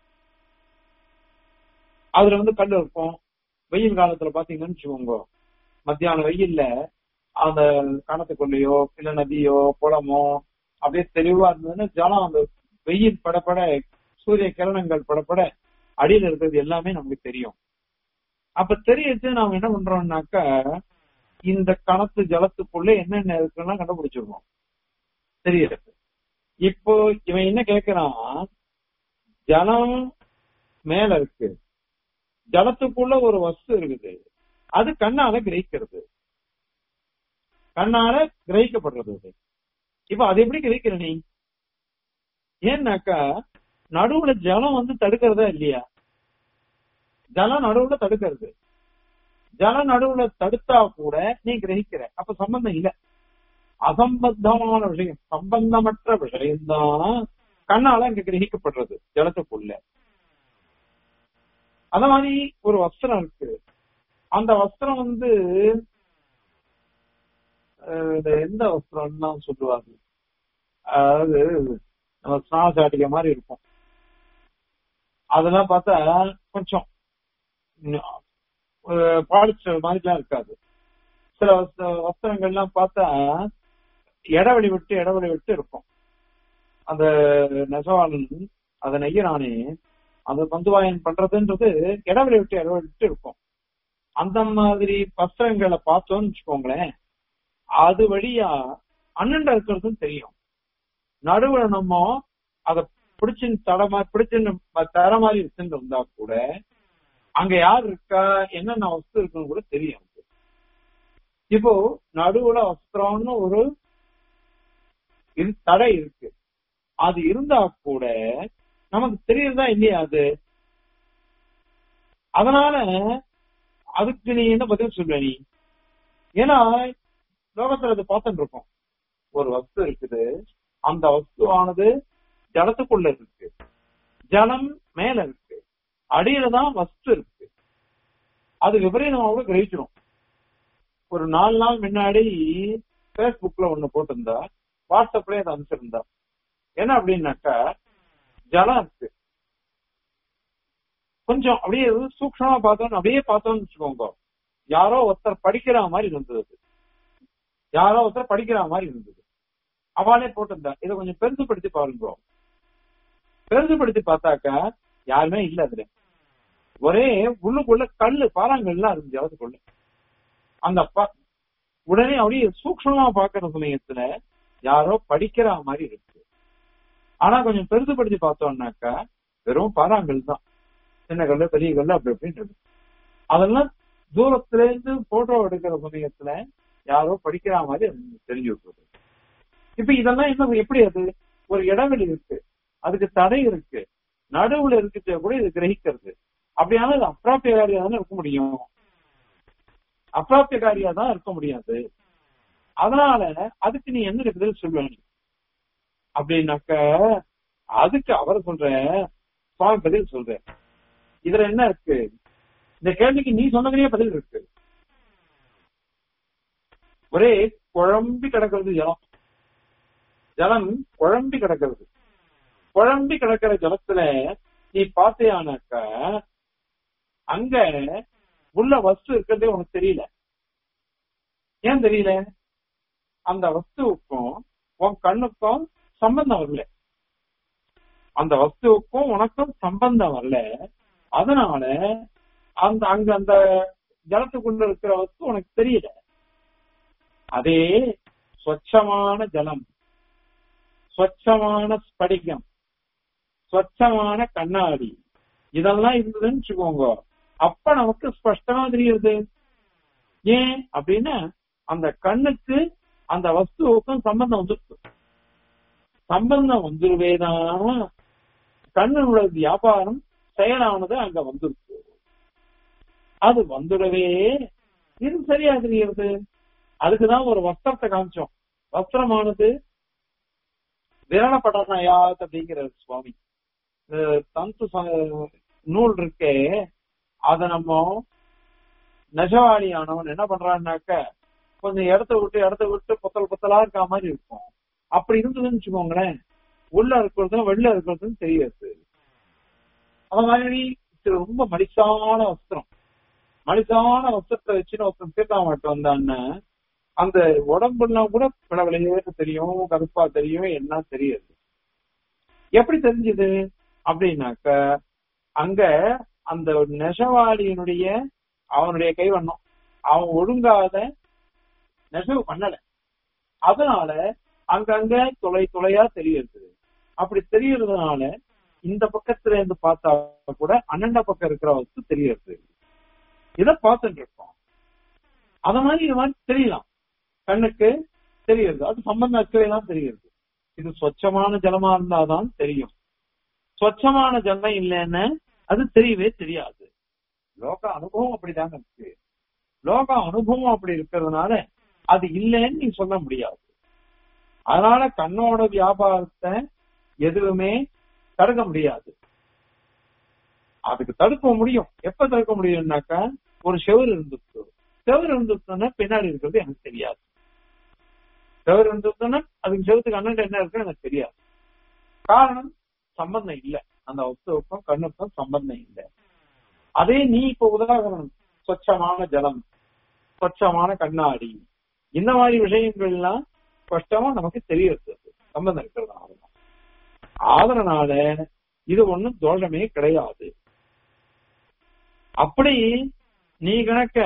A: அதுல வந்து கல் இருக்கும் வெயில் காலத்துல பாத்தீங்கன்னு வச்சுக்கோங்க மத்தியான வெயில்ல அந்த கணத்துக்குள்ளேயோ இல்ல நதியோ குளமோ அப்படியே தெளிவா இருந்ததுன்னா ஜலம் அந்த வெயில் படப்பட சூரிய கிரணங்கள் படப்பட அடியில இருக்கிறது எல்லாமே நமக்கு தெரியும் அப்ப தெரியறது நாம என்ன பண்றோம்னாக்க இந்த கணத்து ஜலத்துக்குள்ள என்னென்ன இருக்குன்னா கண்டுபிடிச்சிருக்கோம் தெரியுது இப்போ இவன் என்ன கேக்குறான் ஜலம் மேல இருக்கு ஜலத்துக்குள்ள ஒரு வஸ்து இருக்குது அது கண்ணால கிரகிக்கிறது கண்ணால கிரகிக்கப்படுறது அது இப்ப அது எப்படி கிரகிக்கிற நீ ஏன்னாக்கா நடுவுல ஜலம் வந்து தடுக்கிறதா இல்லையா ஜலம் நடுவுல தடுக்கிறது ஜலம் நடுவுல தடுத்தா கூட நீ கிரகிக்கிற அப்ப சம்பந்தம் இல்ல அசம்பந்தமான விஷயம் சம்பந்தமற்ற விஷயம்தான் கண்ணால அங்க கிரகிக்கப்படுறது ஜலத்துக்குள்ள அத மாதிரி ஒரு வஸ்திரம் இருக்கு அந்த வஸ்திரம் வந்து அஹ், இந்த எந்த வஸ்திரம்னா சொல்லுவாங்க அதாவது நம்ம ஸ்நாசாட்டிக்க மாதிரி இருக்கும் அதெல்லாம் பார்த்தா கொஞ்சம் பாலிஸ்டர் மாதிரிலாம் இருக்காது சில வஸ்த- வஸ்திரங்கள்லாம் பார்த்தா இடைவெளி விட்டு இடைவெளி விட்டு இருக்கும் அந்த நெசவாளன் அதை நெய்யறானே அந்த பந்துவாயன் பண்றதுன்றது இடைவெளி விட்டு இடைவெளி விட்டு இருக்கும் அந்த மாதிரி வஸ்திரங்களை பார்த்தோம்னு வச்சுக்கோங்களேன் அது வழியா அண்ணன் இருக்கிறதும் தெரியும் நடுவுல நம்ம அத பிடிச்சு தடமா பிடிச்சு தர மாதிரி வச்சுட்டு இருந்தா கூட அங்க யார் இருக்கா என்னென்ன வஸ்து இருக்குன்னு கூட தெரியும் நமக்கு. இப்போ நடுவுல வஸ்திரம்னு ஒரு இது தடை இருக்கு அது இருந்தா கூட நமக்கு தெரியுறதா இல்லையா அது அதனால அதுக்கு நீ என்ன பதில் சொல்ற நீ ஏன்னா லோகத்துல அது பார்த்துட்டு இருக்கோம் ஒரு வஸ்து இருக்குது அந்த வஸ்துவானது ஜலத்துக்குள்ள இருக்கு ஜலம் மேல இருக்கு அடியில தான் வஸ்து இருக்கு அது விபரீதமாக கிரகிச்சிடும் ஒரு நாலு நாள் முன்னாடி பேஸ்புக்ல ஒண்ணு போட்டிருந்தா வாட்ஸ்அப்லயே அதை அனுப்பிச்சிருந்தா என்ன அப்படின்னாக்கா ஜலம் இருக்கு கொஞ்சம் அப்படியே சூக்ஷமா பார்த்தோம் அப்படியே பார்த்தோம்னு வச்சுக்கோங்க யாரோ ஒருத்தர் படிக்கிற மாதிரி இருந்தது அது. யாரோ ஒருத்தர் படிக்கிற மாதிரி இருந்தது அவளே போட்டிருந்தா இதை கொஞ்சம் பெருசுப்படுத்தி பாருங்க பெருசுப்படுத்தி பார்த்தாக்கா யாருமே இல்ல அதுல ஒரே உள்ளுக்குள்ள கல்லு பாறாங்கல்லாம் இருந்துச்சு அதுக்குள்ள அந்த ப- உடனே அப்படியே சூக்ஷமா பாக்குற சமயத்துல யாரோ படிக்கிற மாதிரி இருக்கு ஆனா கொஞ்சம் பெருசுப்படுத்தி பார்த்தோம்னாக்கா வெறும் பாறாங்கல் தான் சின்ன கல்லு பெரிய கல்லு அப்படி அப்படின்னு இருக்கு அதெல்லாம் தூரத்துல இருந்து போட்டோ எடுக்கிற சமயத்துல யாரோ படிக்கிற மாதிரி அது தெரிஞ்சு விட்டுருது இப்ப இதெல்லாம் என்ன எப்படி அது ஒரு இடைவெளி இருக்கு அதுக்கு தடை இருக்கு நடுவுல இருக்கிறத கூட இது கிரகிக்கிறது அப்படியானா அது அப்பிராபியகாரியா தானே இருக்க முடியும் அப்பிராபியகாரியா தான் இருக்க முடியாது அதனால அதுக்கு நீ என்ன பதில் சொல்லுவ நீ அப்படின்னாக்க அதுக்கு அவர் சொல்ற சுவாமி பதில் சொல்ற இதுல என்ன இருக்கு இந்த கேள்விக்கு நீ சொன்னதுலயே பதில் இருக்கு ஒரே குழம்பி கிடக்கிறது ஜலம் ஜலம் குழம்பி கிடக்கிறது குழம்பி கிடக்கிற ஜலத்துல நீ பாத்தியானாக்க அங்க உள்ள வஸ்து இருக்கிறதே உனக்கு தெரியல ஏன் தெரியல அந்த வஸ்துவுக்கும் உன் கண்ணுக்கும் சம்பந்தம் வரல அந்த வஸ்துவுக்கும் உனக்கும் சம்பந்தம் வரல அதனால அந்த அங்க அந்த ஜலத்துக்குள்ள இருக்கிற வஸ்து உனக்கு தெரியல அதே ஸ்வச்சமான ஜலம் ஸ்வச்சமான ஸ்படிகம் ஸ்வச்சமான கண்ணாடி இதெல்லாம் இருந்ததுன்னு வச்சுக்கோங்க அப்ப நமக்கு ஸ்பஷ்டமா தெரியுது ஏன் அப்படின்னா அந்த கண்ணுக்கு அந்த வஸ்துவுக்கும் சம்பந்தம் வந்துருக்கு சம்பந்தம் வந்துருவேதான் கண்ணனோட வியாபாரம் செயலானது அங்க வந்துருக்கு அது வந்துடவே இது சரியா தெரிகிறது அதுக்குதான் ஒரு வஸ்திரத்தை காமிச்சோம் வஸ்திரமானது விரணப்படனாயாத் அப்படிங்கிறார் சுவாமி இந்த தந்து ச- நூல் இருக்கே அத நம்ம நெசவாளி ஆனவன் என்ன பண்றான்னாக்க கொஞ்சம் இடத்த விட்டு இடத்த விட்டு புத்தல் புத்தலா இருக்க மாதிரி இருக்கும் அப்படி இருந்ததுன்னு வச்சுக்கோங்களேன் உள்ள இருக்கிறதும் வெளில இருக்கிறதும் தெரியாது அந்த மாதிரி இது ரொம்ப மலிசான வஸ்திரம் மலிசான வஸ்திரத்தை வச்சுன்னு ஒருத்தன் தீர்த்தாமட்டு வந்தான்னு அந்த உடம்புலாம் கூட பிளவிலையே தெரியும் கருப்பா தெரியும் என்ன தெரியாது எப்படி தெரிஞ்சது அப்படின்னாக்க அங்க அந்த நெசவாளியினுடைய அவனுடைய கைவண்ணம் அவன் ஒழுங்காத நெசவு பண்ணல அதனால அங்கங்க துளை துளையா தெரியுது அப்படி தெரியறதுனால இந்த பக்கத்துல இருந்து பார்த்தா கூட அண்ணண்ட பக்கம் இருக்கிற வஸ்து தெரியுது இத பார்த்துட்டு இருக்கோம் அத மாதிரி இது மாதிரி தெரியலாம் கண்ணுக்கு தெரியுது அது சம்பந்த அச்சுவையெல்லாம் தெரியுது இது சொச்சமான ஜலமா இருந்தாதான் தெரியும் சொச்சமான ஜலம் இல்லைன்னு அது தெரியவே தெரியாது லோக அனுபவம் அப்படிதாங்க இருக்கு லோக அனுபவம் அப்படி இருக்கிறதுனால அது இல்லைன்னு நீ சொல்ல முடியாது அதனால கண்ணோட வியாபாரத்தை எதுவுமே தடுக்க முடியாது அதுக்கு தடுக்க முடியும் எப்ப தடுக்க முடியும்னாக்கா ஒரு செவர் இருந்துச்சு செவர் இருந்துச்சுன்னா பின்னாடி இருக்கிறது எனக்கு தெரியாது செவர் இருந்துச்சுன்னா அதுக்கு செவத்துக்கு அண்ணன் என்ன இருக்கு எனக்கு தெரியாது காரணம் சம்பந்தம் இல்ல அந்த வஸ்துவுக்கும் கண்ணுக்கும் சம்பந்தம் இல்ல அதே நீ இப்ப உதாரணம் சொச்சமான ஜலம் சொச்சமான கண்ணாடி இந்த மாதிரி விஷயங்கள்லாம் ஸ்பஷ்டமா நமக்கு தெரியுது சம்பந்தம் இருக்கிறதுனால அதனால இது ஒண்ணும் தோஷமே கிடையாது அப்படி நீ கணக்க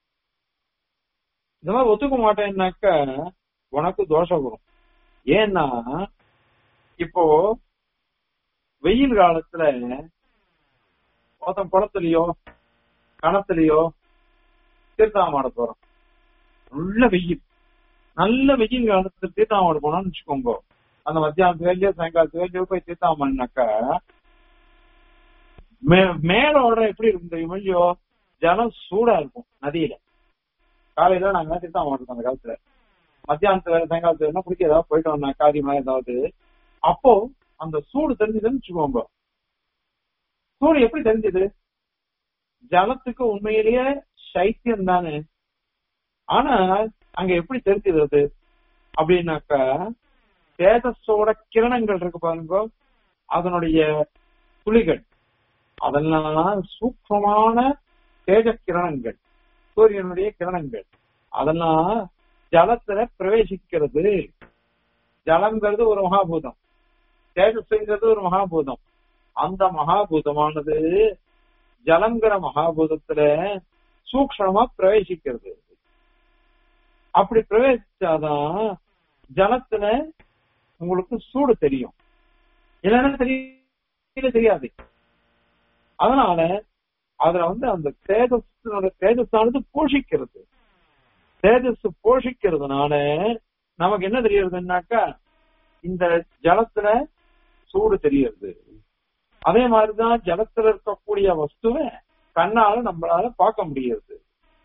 A: இந்த மாதிரி ஒத்துக்க மாட்டேன்னாக்க உனக்கு தோஷம் வரும் ஏன்னா இப்போ வெயில் காலத்துல ஒருத்தன் குளத்துலயோ கணத்துலயோ தீர்த்தாமாட போறோம் நல்ல வெயில் நல்ல வெயில் காலத்துல தீர்த்தாமாட போனோம்னு வச்சுக்கோங்க அந்த மத்தியானத்து வேலையோ சாயங்காலத்து வேலையோ போய் தீர்த்தாமன்னாக்கா மேலோட எப்படி இருக்கும் தெரியுமா இல்லையோ ஜலம் சூடா இருக்கும் நதியில காலையில நாங்க தீர்த்தாம இருக்கோம் அந்த காலத்துல மத்தியானத்து வேலை சாயங்காலத்து வேலை பிடிக்க ஏதாவது போயிட்டு வந்தோம் காரியமா ஏதாவது அப்போ அந்த சூடு தெரிஞ்சதுன்னு வச்சுக்கோங்க சூடு எப்படி தெரிஞ்சது ஜலத்துக்கு உண்மையிலேயே சைத்தியம் தானே ஆனா அங்க எப்படி தெரிஞ்சது அது அப்படின்னாக்கா தேஜஸோட கிரணங்கள் இருக்கு பாருங்க அதனுடைய துளிகள் அதெல்லாம் சூக்மமான தேஜ கிரணங்கள் சூரியனுடைய கிரணங்கள் அதெல்லாம் ஜலத்துல பிரவேசிக்கிறது ஜலங்கிறது ஒரு மகாபூதம் தேஜஸ்ங்கிறது ஒரு மகாபூதம் அந்த மகாபூதமானது ஜலங்கிற மகாபூதத்துல சூக்ஷமா பிரவேசிக்கிறது அப்படி பிரவேசிச்சாதான் ஜலத்துல உங்களுக்கு சூடு தெரியும் இல்லைன்னா தெரிய தெரியாது அதனால அதுல வந்து அந்த தேஜஸோட தேஜஸானது போஷிக்கிறது தேஜஸ் போஷிக்கிறதுனால நமக்கு என்ன தெரியறதுன்னாக்கா இந்த ஜலத்துல சூடு தெரியறது அதே மாதிரிதான் ஜலத்துல இருக்கக்கூடிய வஸ்துவை கண்ணால நம்மளால பார்க்க முடியாது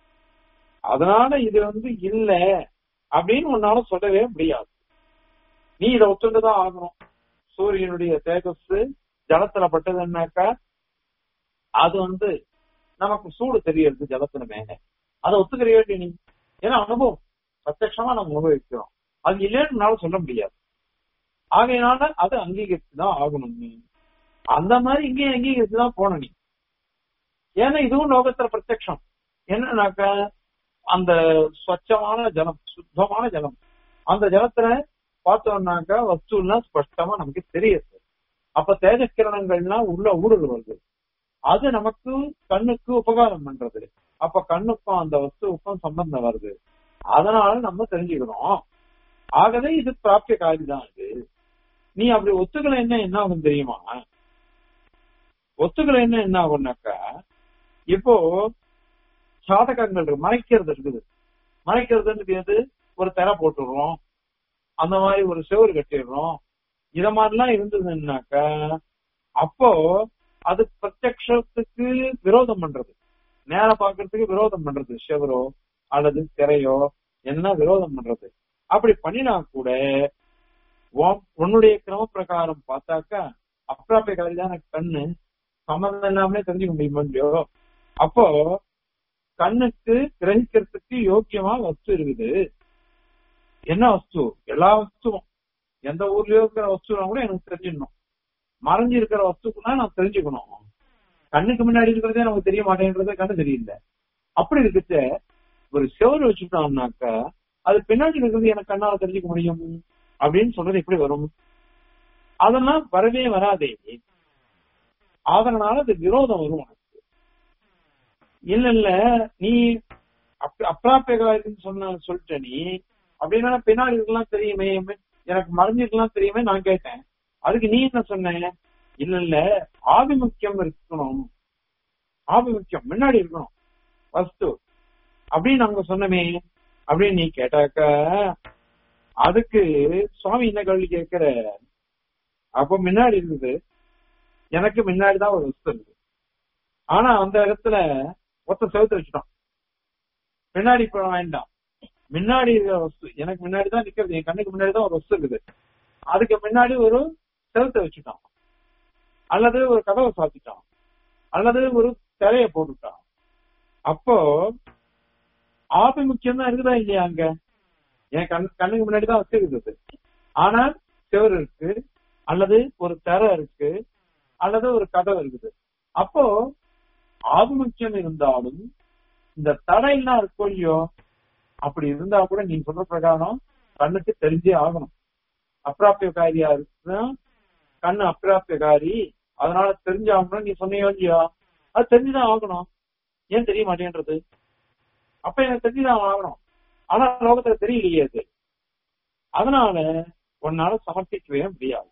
A: அதனால இது வந்து இல்ல அப்படின்னு உன்னால சொல்லவே முடியாது நீ இதை ஒத்துண்டுதான் ஆகணும் சூரியனுடைய தேஜஸ் ஜலத்துல பட்டதுன்னாக்கா அது வந்து நமக்கு சூடு தெரியறது ஜலத்துல மேல அதை ஒத்துக்கிற வேண்டிய நீ ஏன்னா அனுபவம் பிரத்யமா நம்ம அனுபவிக்கிறோம் அது இல்லைன்னு சொல்ல முடியாது ஆகையினால அது அங்கீகரித்து தான் ஆகணும் நீ அந்த மாதிரி இங்கேயும் அங்கீகரித்து தான் போன நீ ஏன்னா இதுவும் லோகத்துல பிரத்யக்ஷம் என்னன்னாக்கா அந்த ஸ்வச்சமான ஜலம் சுத்தமான ஜலம் அந்த ஜலத்துல பார்த்தோம்னாக்கா வஸ்துலாம் ஸ்பஷ்டமா நமக்கு தெரியுது அப்ப தேஜக்கிரணங்கள்லாம் உள்ள ஊடுருவல் வருது அது நமக்கு கண்ணுக்கு உபகாரம் பண்றது அப்ப கண்ணுக்கும் அந்த வஸ்துவுக்கும் சம்பந்தம் வருது அதனால நம்ம தெரிஞ்சுக்கிறோம் ஆகவே இது பிராப்திய காரி தான் இது நீ அப்படி ஒத்துக்கல என்ன என்ன ஆகும் தெரியுமா ஒத்துக்கல என்ன என்ன ஆகும்னாக்கா இப்போ சாதகங்கள் இருக்கு மறைக்கிறது இருக்குது மறைக்கிறதுன்றது எது ஒரு திரை போட்டுடுறோம் அந்த மாதிரி ஒரு செவரு கட்டிடுறோம் இத மாதிரிலாம் இருந்ததுன்னாக்கா அப்போ அது பிரத்யக்ஷத்துக்கு விரோதம் பண்றது நேர பாக்குறதுக்கு விரோதம் பண்றது செவரோ அல்லது திரையோ என்ன விரோதம் பண்றது அப்படி பண்ணினா கூட உன்னுடைய கிரம பிரகாரம் பார்த்தாக்கா அப்பிராப்பிய காரியான கண்ணு சம்மந்தம் இல்லாமலே தெரிஞ்சுக்க முடியுமோ இல்லையோ அப்போ கண்ணுக்கு கிரகிக்கிறதுக்கு யோக்கியமா வஸ்து இருக்குது என்ன வஸ்து எல்லா வஸ்துவும் எந்த ஊர்லயோ இருக்கிற வஸ்துனா கூட எனக்கு தெரிஞ்சிடணும் மறைஞ்சு இருக்கிற வஸ்துக்குன்னா நான் தெரிஞ்சுக்கணும் கண்ணுக்கு முன்னாடி இருக்கிறதே நமக்கு தெரிய மாட்டேங்கிறத கண்ணு தெரியல அப்படி இருக்குச்ச ஒரு செவரு வச்சுட்டோம்னாக்கா அது பின்னாடி இருக்கிறது எனக்கு கண்ணால தெரிஞ்சுக்க முடியும் அப்படின்னு சொல்றது எப்படி வரும் அதெல்லாம் வரவே வராதே அதனால அது விரோதம் வரும் உனக்கு இல்ல இல்ல நீ அப்- அப்ராப்பிய காரியம்னு சொன்ன சொல்லிட்ட நீ அப்படின்னா பின்னாடி இருக்கலாம் தெரியுமே எனக்கு மறைஞ்சிருக்கலாம் தெரியுமே நான் கேட்டேன் அதுக்கு நீ என்ன சொன்ன இல்ல இல்ல ஆபிமுக்கியம் இருக்கணும் ஆபிமுக்கியம் முன்னாடி இருக்கணும் வஸ்து அப்படின்னு நாங்க சொன்னமே அப்படின்னு நீ கேட்டாக்க அதுக்கு சுவாமி என்ன கேள்வி கேட்கிற அப்ப முன்னாடி இருந்தது எனக்கு முன்னாடி தான் ஒரு வஸ்து இருக்கு ஆனா அந்த இடத்துல ஒத்த செவுத்து வச்சுட்டோம் பின்னாடி இப்ப வேண்டாம் முன்னாடி இருக்கிற வஸ்து எனக்கு முன்னாடி தான் நிக்கிறது என் கண்ணுக்கு முன்னாடி தான் ஒரு வஸ்து இருக்குது அதுக்கு முன்னாடி ஒரு செவுத்தை வச்சுட்டான் அல்லது ஒரு கதவை சாத்திட்டான் அல்லது ஒரு திரைய போட்டுட்டான் அப்போ ஆபிமுக்கியம் தான் இருக்குதா இல்லையா அங்க என் கண் கண்ணுக்கு முன்னாடி தான் வச்சிருக்குது ஆனா செவர் இருக்கு அல்லது ஒரு திரை இருக்கு அல்லது ஒரு கதவு இருக்குது அப்போ ஆபிமுக்கியம் இருந்தாலும் இந்த தடையெல்லாம் இருக்கோ இல்லையோ அப்படி இருந்தா கூட நீ சொல்ற பிரகாரம் கண்ணுக்கு தெரிஞ்சே ஆகணும் அப்பிராப்பியகாரியா இருக்குன்னா கண்ணு அப்பிராப்பியகாரி அதனால தெரிஞ்சாகணும் நீ சொன்னியோ இல்லையோ அது தெரிஞ்சுதான் ஆகணும் ஏன் தெரிய மாட்டேன்றது அப்ப எனக்கு தெரிஞ்சுதான் ஆகணும் ஆனா லோகத்துல தெரியலையே அது அதனால உன்னால சமர்ப்பிக்கவே முடியாது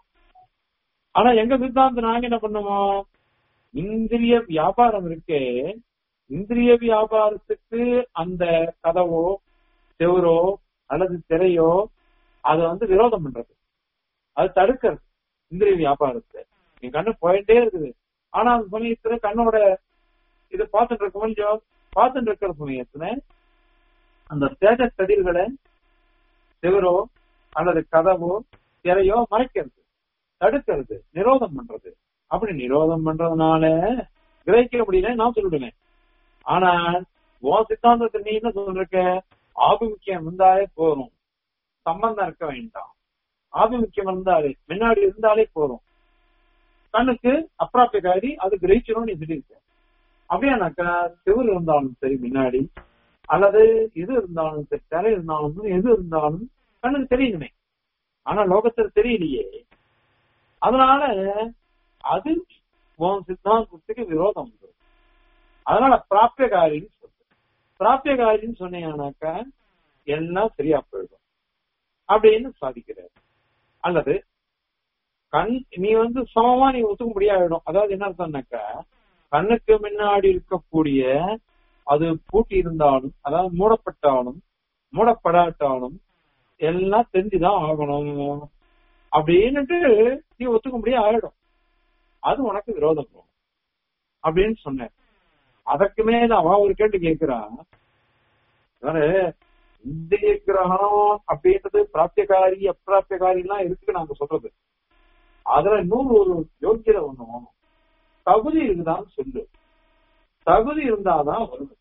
A: ஆனா எங்க சித்தாந்தம் நாங்க என்ன பண்ணுவோம் இந்திரிய வியாபாரம் இருக்கே இந்திரிய வியாபாரத்துக்கு அந்த கதவோ செவரோ அல்லது திரையோ அதை வந்து விரோதம் பண்றது அது தடுக்கிறது இந்திரிய வியாபாரத்தை என் கண்ணு போயிட்டே இருக்குது ஆனா அந்த சமயத்துல கண்ணோட இது பார்த்துட்டு இருக்க கொஞ்சம் பார்த்துட்டு இருக்கிற சமயத்துல அந்த தேஜ கதிர்களை செவரோ அல்லது கதவோ திரையோ மறைக்கிறது தடுக்கிறது நிரோதம் பண்றது அப்படி நிரோதம் பண்றதுனால கிரகிக்க முடியல நான் சொல்லிடுவேன் ஆனா உன் சித்தாந்தத்தை நீ என்ன சொல்லிருக்க ஆபிமுக்கியம் இருந்தாலே போதும் சம்பந்தம் இருக்க வேண்டாம் ஆபிமுக்கியம் இருந்தாலே முன்னாடி இருந்தாலே போதும் கண்ணுக்கு அப்பிராப்பியகாரி அது கிரகிச்சிடும் நீ சொல்லியிருக்க அப்படியானாக்கா செவில் இருந்தாலும் சரி முன்னாடி அல்லது இது இருந்தாலும் சரி தலை இருந்தாலும் எது இருந்தாலும் கண்ணுக்கு தெரியணுமே ஆனா லோகத்துல தெரியலையே அதனால அது உன் சித்தாந்தத்துக்கு விரோதம் உண்டு. அதனால பிராப்பியகாரின்னு சொல்லு பிராப்பியகாரின்னு சொன்னீங்கன்னாக்கா எல்லாம் சரியா போயிடும் அப்படின்னு சாதிக்கிறார் அல்லது கண் நீ வந்து சமமா நீ ஒத்துக்க முடியாயிடும் அதாவது என்ன அர்த்தம்னாக்கா கண்ணுக்கு முன்னாடி இருக்கக்கூடிய அது பூட்டி இருந்தாலும் அதாவது மூடப்பட்டாலும் மூடப்படாட்டாலும் எல்லாம் தெரிஞ்சுதான் ஆகணும் அப்படின்னுட்டு நீ ஒத்துக்க முடியாது ஆயிடும் அது உனக்கு விரோதம் போகும் அப்படின்னு சொன்னேன் அதற்கு மேல அவன் ஒரு கேட்டு கேட்கிறான் அதாவது இந்திரிய கிரகணம் அப்படின்றது பிராப்தியகாரி அப்பிராப்தியகாரி எல்லாம் இருக்கு நாங்க சொல்றது அதுல இன்னொரு ஒரு யோக்கியதை ஒண்ணு வேணும் தகுதி இருக்குதான்னு சொல்லு தகுதி இருந்தாதான் வருது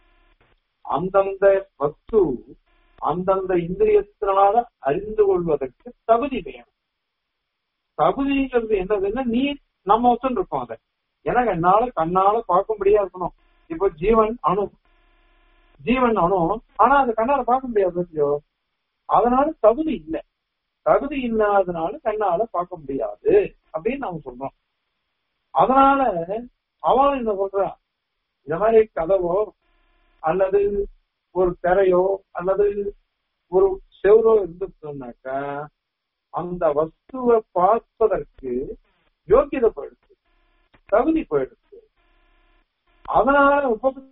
A: அந்தந்த வஸ்து அந்தந்த இந்திரியத்தினால அறிந்து கொள்வதற்கு தகுதி வேணும் தகுதிங்கிறது என்னதுன்னா நீ நம்ம ஒத்துன்னு இருக்கோம் அதை எனக்கு என்னால கண்ணால பார்க்கும்படியா இருக்கணும் இப்போ ஜீவன் அணு ஜீவன் அணு ஆனா அந்த கண்ணால பார்க்க முடியாது இல்லையோ அதனால தகுதி இல்லை தகுதி இல்லாதனால கண்ணால பார்க்க முடியாது அப்படின்னு நாம சொல்றோம் அதனால அவன் என்ன சொல்றா இந்த மாதிரி கதவோ அல்லது ஒரு திரையோ அல்லது ஒரு செவரோ இருந்துச்சுனாக்கா அந்த வஸ்துவை பார்ப்பதற்கு யோக்கியதை போயிடுச்சு தகுதி போயிடுச்சு அதனால உப-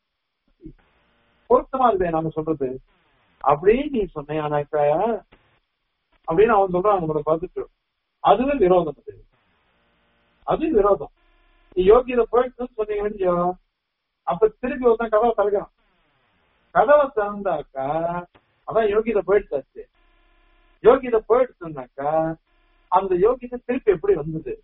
A: பொருத்தமா இருக்கு நாங்க சொல்றது அப்படின்னு நீ சொன்னையானாக்கா அப்படின்னு அவன் சொல்றான் நம்மளை பார்த்துட்டு அதுவே விரோதம் அது அது விரோதம் நீ யோகியதை போயிடுச்சுன்னு சொன்னீங்க இல்லையோ அப்ப திருப்பி ஒருத்தன் கதவை திறக்கிறான் கதவை திறந்தாக்கா அதான் யோகியதை போயிடுச்சாச்சு யோகியதை போயிடுச்சுனாக்கா அந்த யோகியதை திருப்பி எப்படி வந்தது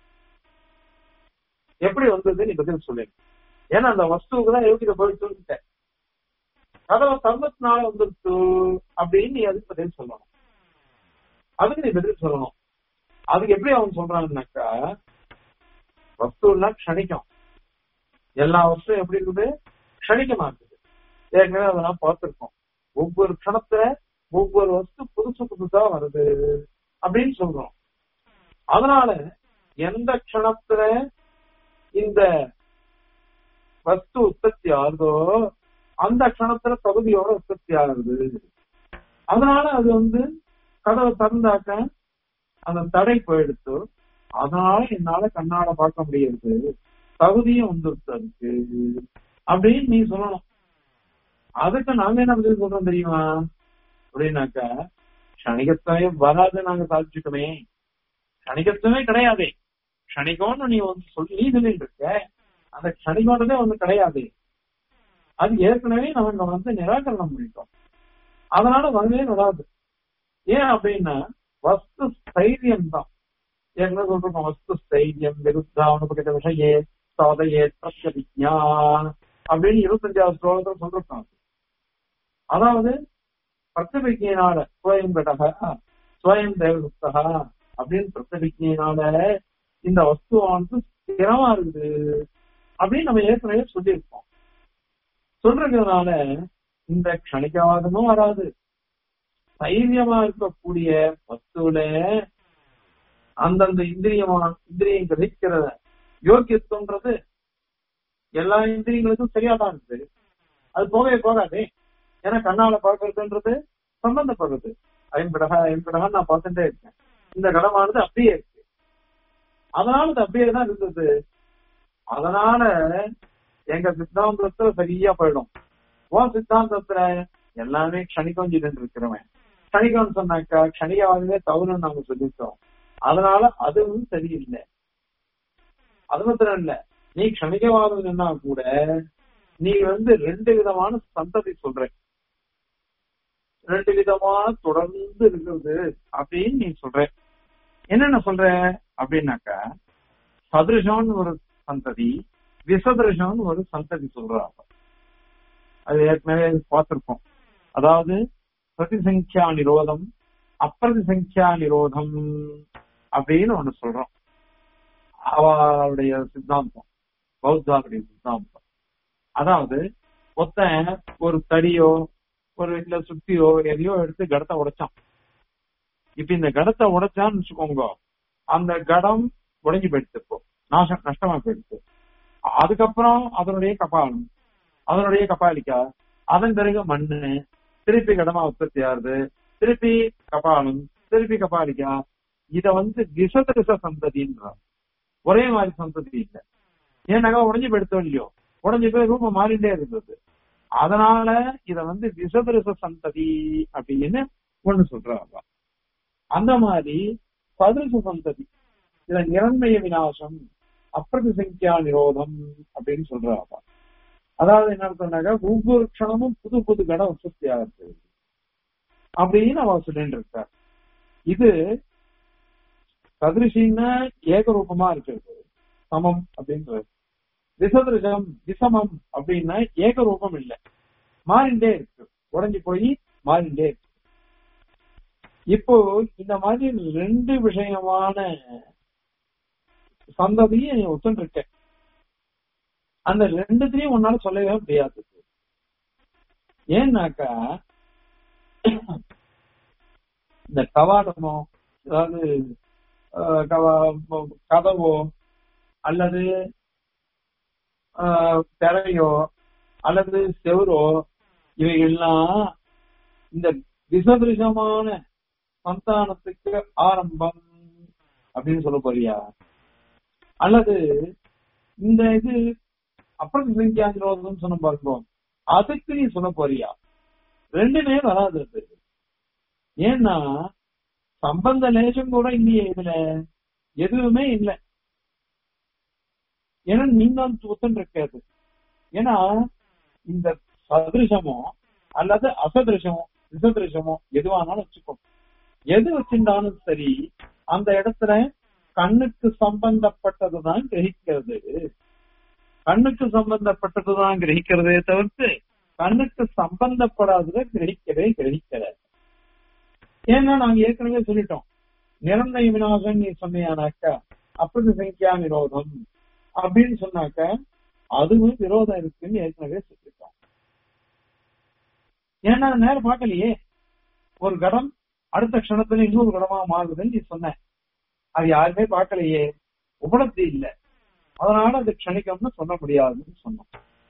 A: எப்படி வந்தது நீ பதில் சொல்லு ஏன்னா அந்த வஸ்துவுக்கு தான் யோகியதை போயிடுச்சுன்னு கதவை திறந்ததுனால வந்துருச்சு அப்படின்னு நீ அதுக்கு பதில் சொல்லணும் அதுக்கு நீ பதில் சொல்லணும் அதுக்கு எப்படி அவன் சொல்றான்னாக்கா வஸ்துன்னா க்ஷணிக்கும் எல்லா வஸ்துவும் எப்படி இருக்குது க்ஷணிக்கமா இருக்குது ஏற்கனவே அதெல்லாம் பார்த்திருக்கோம் ஒவ்வொரு க்ஷணத்துல ஒவ்வொரு வஸ்து புதுசு புதுசா வருது அப்படின்னு சொல்றோம் அதனால எந்த க்ஷணத்துல இந்த வஸ்து உற்பத்தி ஆகுதோ அந்த க்ஷணத்துல தகுதியோட உற்பத்தி ஆகுது அதனால அது வந்து கதவை திறந்தாக்க அந்த தடை போயிடுத்து அதனால என்னால கண்ணால பார்க்க முடியாது தகுதியும் வந்துருச்சு அதுக்கு அப்படின்னு நீ சொல்லணும் அதுக்கு நாங்க என்ன பதில் சொல்றோம் தெரியுமா அப்படின்னாக்கா கணிகத்துவம் வராது நாங்க சாதிச்சுக்கோமே கணிகத்துவமே கிடையாது கணிகம்னு நீ வந்து சொல்லி நீ சொல்லிட்டு இருக்க அந்த கணிகம்ன்றதே ஒண்ணு கிடையாது அது ஏற்கனவே நம்ம வந்து நிராகரணம் பண்ணிட்டோம் அதனால வரவே வராது ஏன் அப்படின்னா வஸ்து ஸ்தைரியம் தான் ஏற்கனவே சொல்றோம் வஸ்து ஸ்தைரியம் விருத்தா அனுபகிட்ட விஷயே சோதையே பிரத்யபிஜா அப்படின்னு இருபத்தஞ்சாவது ஸ்லோகத்துல சொல்றோம் அதாவது பிரத்யபிஜையினால சுவயம் கடக சுவயம் தேவகுப்தகா அப்படின்னு பிரத்யபிஜையினால இந்த வஸ்துவானது ஸ்திரமா இருக்குது அப்படின்னு நம்ம ஏற்கனவே சொல்லியிருக்கோம் சொல்றதுனால இந்த கணிகவாதமும் வராது தைரியமா இருக்கக்கூடிய வஸ்துவில அந்தந்த இந்திரியமா இந்திரியம் கிரகிக்கிற யோக்கியத்துவன்றது எல்லா இந்திரியங்களுக்கும் சரியா தான் இருக்குது அது போகவே போகாதே ஏன்னா கண்ணால பார்க்கறதுன்றது சம்பந்தப்படுறது ஐம்படகா ஐம்படகா நான் பார்த்துட்டே இருக்கேன் இந்த கடமானது அப்படியே இருக்கு அதனால அது அப்படியே தான் இருந்தது அதனால எங்க சித்தாந்தத்துல சரியா போயிடும் உன் சித்தாந்தத்துல எல்லாமே க்ஷணிக்கம் சொல்லிட்டு இருக்கிறவன் க்ஷணிகம் சொன்னாக்கா க்ஷணிகவாதமே தவறுன்னு நாங்க சொல்லிட்டோம் அதனால அதுவும் சரியில்லை அது மாத்திரம் இல்ல நீ க்ஷணிகவாதம் என்ன கூட நீ வந்து ரெண்டு விதமான சந்ததி சொல்ற ரெண்டு விதமான தொடர்ந்து இருக்கிறது அப்படின்னு நீ சொல்ற என்னென்ன சொல்ற அப்படின்னாக்கா சதுருஷம்னு ஒரு சந்ததி விசதுருஷம்னு ஒரு சந்ததி சொல்றாங்க அது ஏற்கனவே பார்த்திருக்கோம் அதாவது பிரதிசங்கியா நிரோதம் அப்பிரதிசங்கியா நிரோதம் அப்படின்னு ஒண்ணு சொல்றோம் அவருடைய சித்தாந்தம் பௌத்தாருடைய சித்தாந்தம் அதாவது ஒருத்தன் ஒரு தடியோ ஒரு இல்ல சுத்தியோ எதையோ எடுத்து கடத்தை உடைச்சான் இப்ப இந்த கடத்தை உடைச்சான்னு வச்சுக்கோங்க அந்த கடம் உடைஞ்சு போயிடுச்சு இப்போ நாசம் நஷ்டமா போயிடுச்சு அதுக்கப்புறம் அதனுடைய கபாலம் அதனுடைய கபாலிக்கா அதன் பிறகு மண்ணு திருப்பி கடமா உற்பத்தி ஆகுது திருப்பி கபாலம் திருப்பி கபாலிக்கா இத வந்து திசதிச சந்ததின்றான் ஒரே மாதிரி சந்ததி இல்ல ஏன்னாக்கா உடஞ்சு போயிடுத்தோம் இல்லையோ உடஞ்சு போய் ரூபம் மாறிட்டே இருந்தது அதனால இத வந்து விசதரிச சந்ததி அப்படின்னு ஒண்ணு சொல்றாங்க அந்த மாதிரி சதுரச சந்ததி இத நிரண்மய விநாசம் அப்பிரதிசங்கியா நிரோதம் அப்படின்னு சொல்றாங்க அதாவது என்ன சொன்னாக்க ஒவ்வொரு க்ஷணமும் புது புது கடம் உற்பத்தி ஆகிறது அப்படின்னு அவ சொல்லிட்டு இருக்கார் இது சதுரிசின்னா ஏகரூபமா இருக்கிறது சமம் அப்படின்றது விசதிருஷம் விசமம் அப்படின்னா ஏகரூபம் இல்லை மாறிண்டே இருக்கு உடஞ்சி போய் மாறிண்டே இருக்கு இப்போ இந்த மாதிரி ரெண்டு விஷயமான சந்ததியை நீ ஒத்துருக்க அந்த ரெண்டுத்தையும் உன்னால சொல்லவே முடியாது ஏன்னாக்கா இந்த கவாடமோ அதாவது கதவோ அல்லது திரையோ அல்லது செவரோ இவைகள்லாம் இந்த விசதிருஷமான சந்தானத்துக்கு ஆரம்பம் அப்படின்னு சொல்ல போறியா அல்லது இந்த இது அப்புறம் சங்கியாந்திரோதம் சொன்ன பார்க்கிறோம் அதுக்கு நீ சொல்ல போறியா ரெண்டுமே வராது அது ஏன்னா சம்பந்த லேசம் கூட இல்லையே இதுல எதுவுமே இல்லை ஏன்னா நீங்க ஒத்துன்னு இருக்காது ஏன்னா இந்த சதிருஷமோ அல்லது அசதிருஷமோ விசதிருஷமோ எதுவானாலும் வச்சுக்கோ எது வச்சிருந்தாலும் சரி அந்த இடத்துல கண்ணுக்கு சம்பந்தப்பட்டதுதான் கிரகிக்கிறது கண்ணுக்கு சம்பந்தப்பட்டதுதான் கிரகிக்கிறதே தவிர்த்து கண்ணுக்கு சம்பந்தப்படாததை கிரகிக்கவே கிரகிக்கல ஏன்னா நாங்க ஏற்கனவே சொல்லிட்டோம் நிரந்தய விநாசம் நீ சொன்னியானாக்கா அப்படி சங்கியா நிரோதம் அப்படின்னு சொன்னாக்க அதுவும் விரோதம் இருக்குன்னு ஏற்கனவே சொல்லிட்டோம் ஏன்னா நேரம் பார்க்கலையே ஒரு கடம் அடுத்த க்ஷணத்துல இன்னொரு கடமா மாறுதுன்னு நீ சொன்ன அது யாருமே பார்க்கலையே உபலப்தி இல்லை அதனால அது க்ஷணிக்கம்னு சொல்ல முடியாதுன்னு சொன்னோம்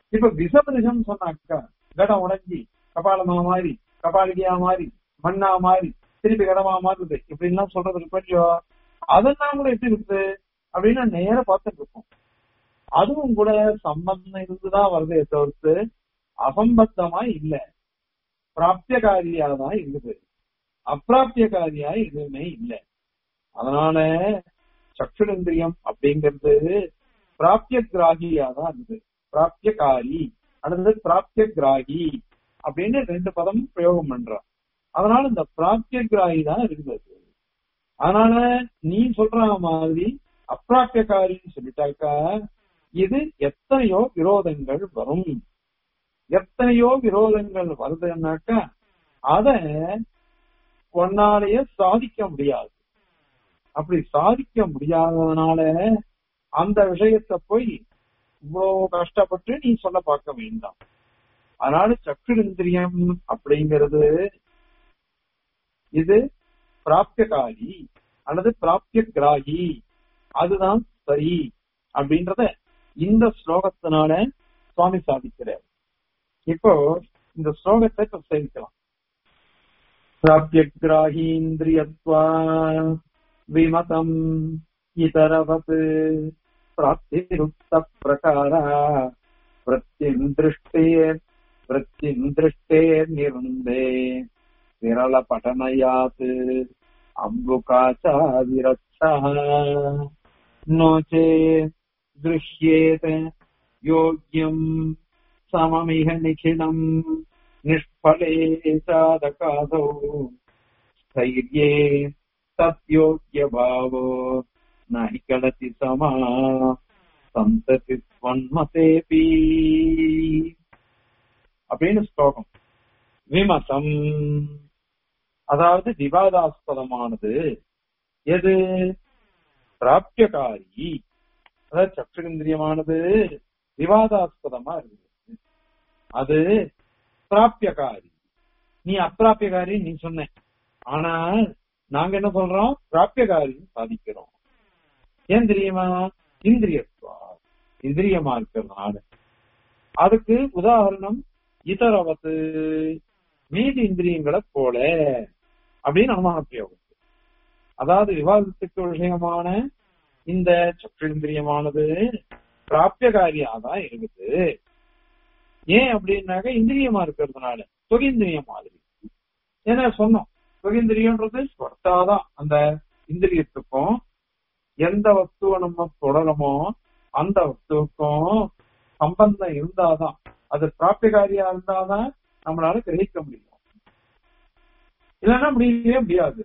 A: இப்ப விசபிருஷம் சொன்னாக்கா கடம் உடைஞ்சி கபாலமா மாறி கபாலிகையா மாறி மண்ணா மாறி திருப்பி கடமா மாறுது இப்படின்லாம் சொல்றது இருக்கு இல்லையோ அதெல்லாம் கூட எப்படி இருக்குது அப்படின்னு நேர பார்த்துட்டு இருக்கோம் அதுவும் கூட சம்பந்தம் இருந்துதான் வருதே தவிர்த்து அசம்பத்தமா இல்ல பிராப்தியகாரியா தான் இருக்குது அப்பிராப்தியகாரியா எதுவுமே இல்லை அதனால சக்ஷுரேந்திரியம் அப்படிங்கிறது பிராப்திய கிராகியா தான் இருக்குது பிராப்தியகாரி அடுத்தது பிராப்திய கிராகி அப்படின்னு ரெண்டு பதம் பிரயோகம் பண்றான் அதனால இந்த பிராப்திய கிராகி தான் இருக்குது அதனால நீ சொல்ற மாதிரி அப்பிராப்தியகாரின்னு சொல்லிட்டாக்கா இது எத்தனையோ விரோதங்கள் வரும் எத்தனையோ விரோதங்கள் வருதுன்னாக்கா அத ஒன்னாலேயே சாதிக்க முடியாது அப்படி சாதிக்க முடியாததுனால அந்த விஷயத்த போய் இவ்வளவு கஷ்டப்பட்டு நீ சொல்ல பார்க்க வேண்டாம் அதனால சக்ஷுரிந்திரியம் அப்படிங்கிறது இது பிராப்தியகாரி அல்லது பிராப்திய கிராகி அதுதான் சரி அப்படின்றத இந்த ஸ்லோகத்தினால சுவாமி சாதிக்கிறார் இப்போ இந்த ஸ்லோகத்தை இப்ப சேவிக்கலாம் பிராப்தியகிராஹீந்திரியத்வா விமதம் இதரவத் பிராப்திருக்த பிரகாரா वृत्तिम् दृष्टे वृत्तिम् दृष्टेर्निरुन्दे विरलपठनयात् अम्बुकाचाविरक्षः नो चेत् गृह्येत योग्यम् सममिह निखिलम् निष्फले चादकादौ स्थैर्ये तद्योग्यभावो न हि कलति समा சந்ததி ஸ்வன்மதேபி அப்படின்னு ஸ்லோகம் விமதம் அதாவது விவாதாஸ்பதமானது எது பிராப்தியகாரி அதாவது சக்ஷுந்திரியமானது விவாதாஸ்பதமா இருக்குது அது பிராப்தியகாரி நீ அப்பிராபியகாரி நீ சொன்ன ஆனா நாங்க என்ன சொல்றோம் பிராப்தியகாரின்னு சாதிக்கிறோம் ஏன் தெரியுமா இந்திரியத்துவா இந்திரியமா இருக்கிறதுனால அதுக்கு உதாரணம் இதரவத்து மீதி இந்திரியங்களை போல அப்படின்னு அனுமான பிரயோகம் அதாவது விவாதத்துக்கு விஷயமான இந்த சக்ஷேந்திரியமானது பிராப்தியகாரியா தான் இருக்குது ஏன் அப்படின்னாக்க இந்திரியமா இருக்கிறதுனால தொகிந்திரியம் மாதிரி ஏன்னா சொன்னோம் தொகிந்திரியம்ன்றது ஸ்வர்த்தாதான் அந்த இந்திரியத்துக்கும் எந்த வஸ்துவை நம்ம தொடரமோ அந்த வஸ்துவுக்கும் சம்பந்தம் இருந்தாதான் அது பிராப்திகாரியா இருந்தாதான் நம்மளால கிரகிக்க முடியும் இல்லைன்னா முடியவே முடியாது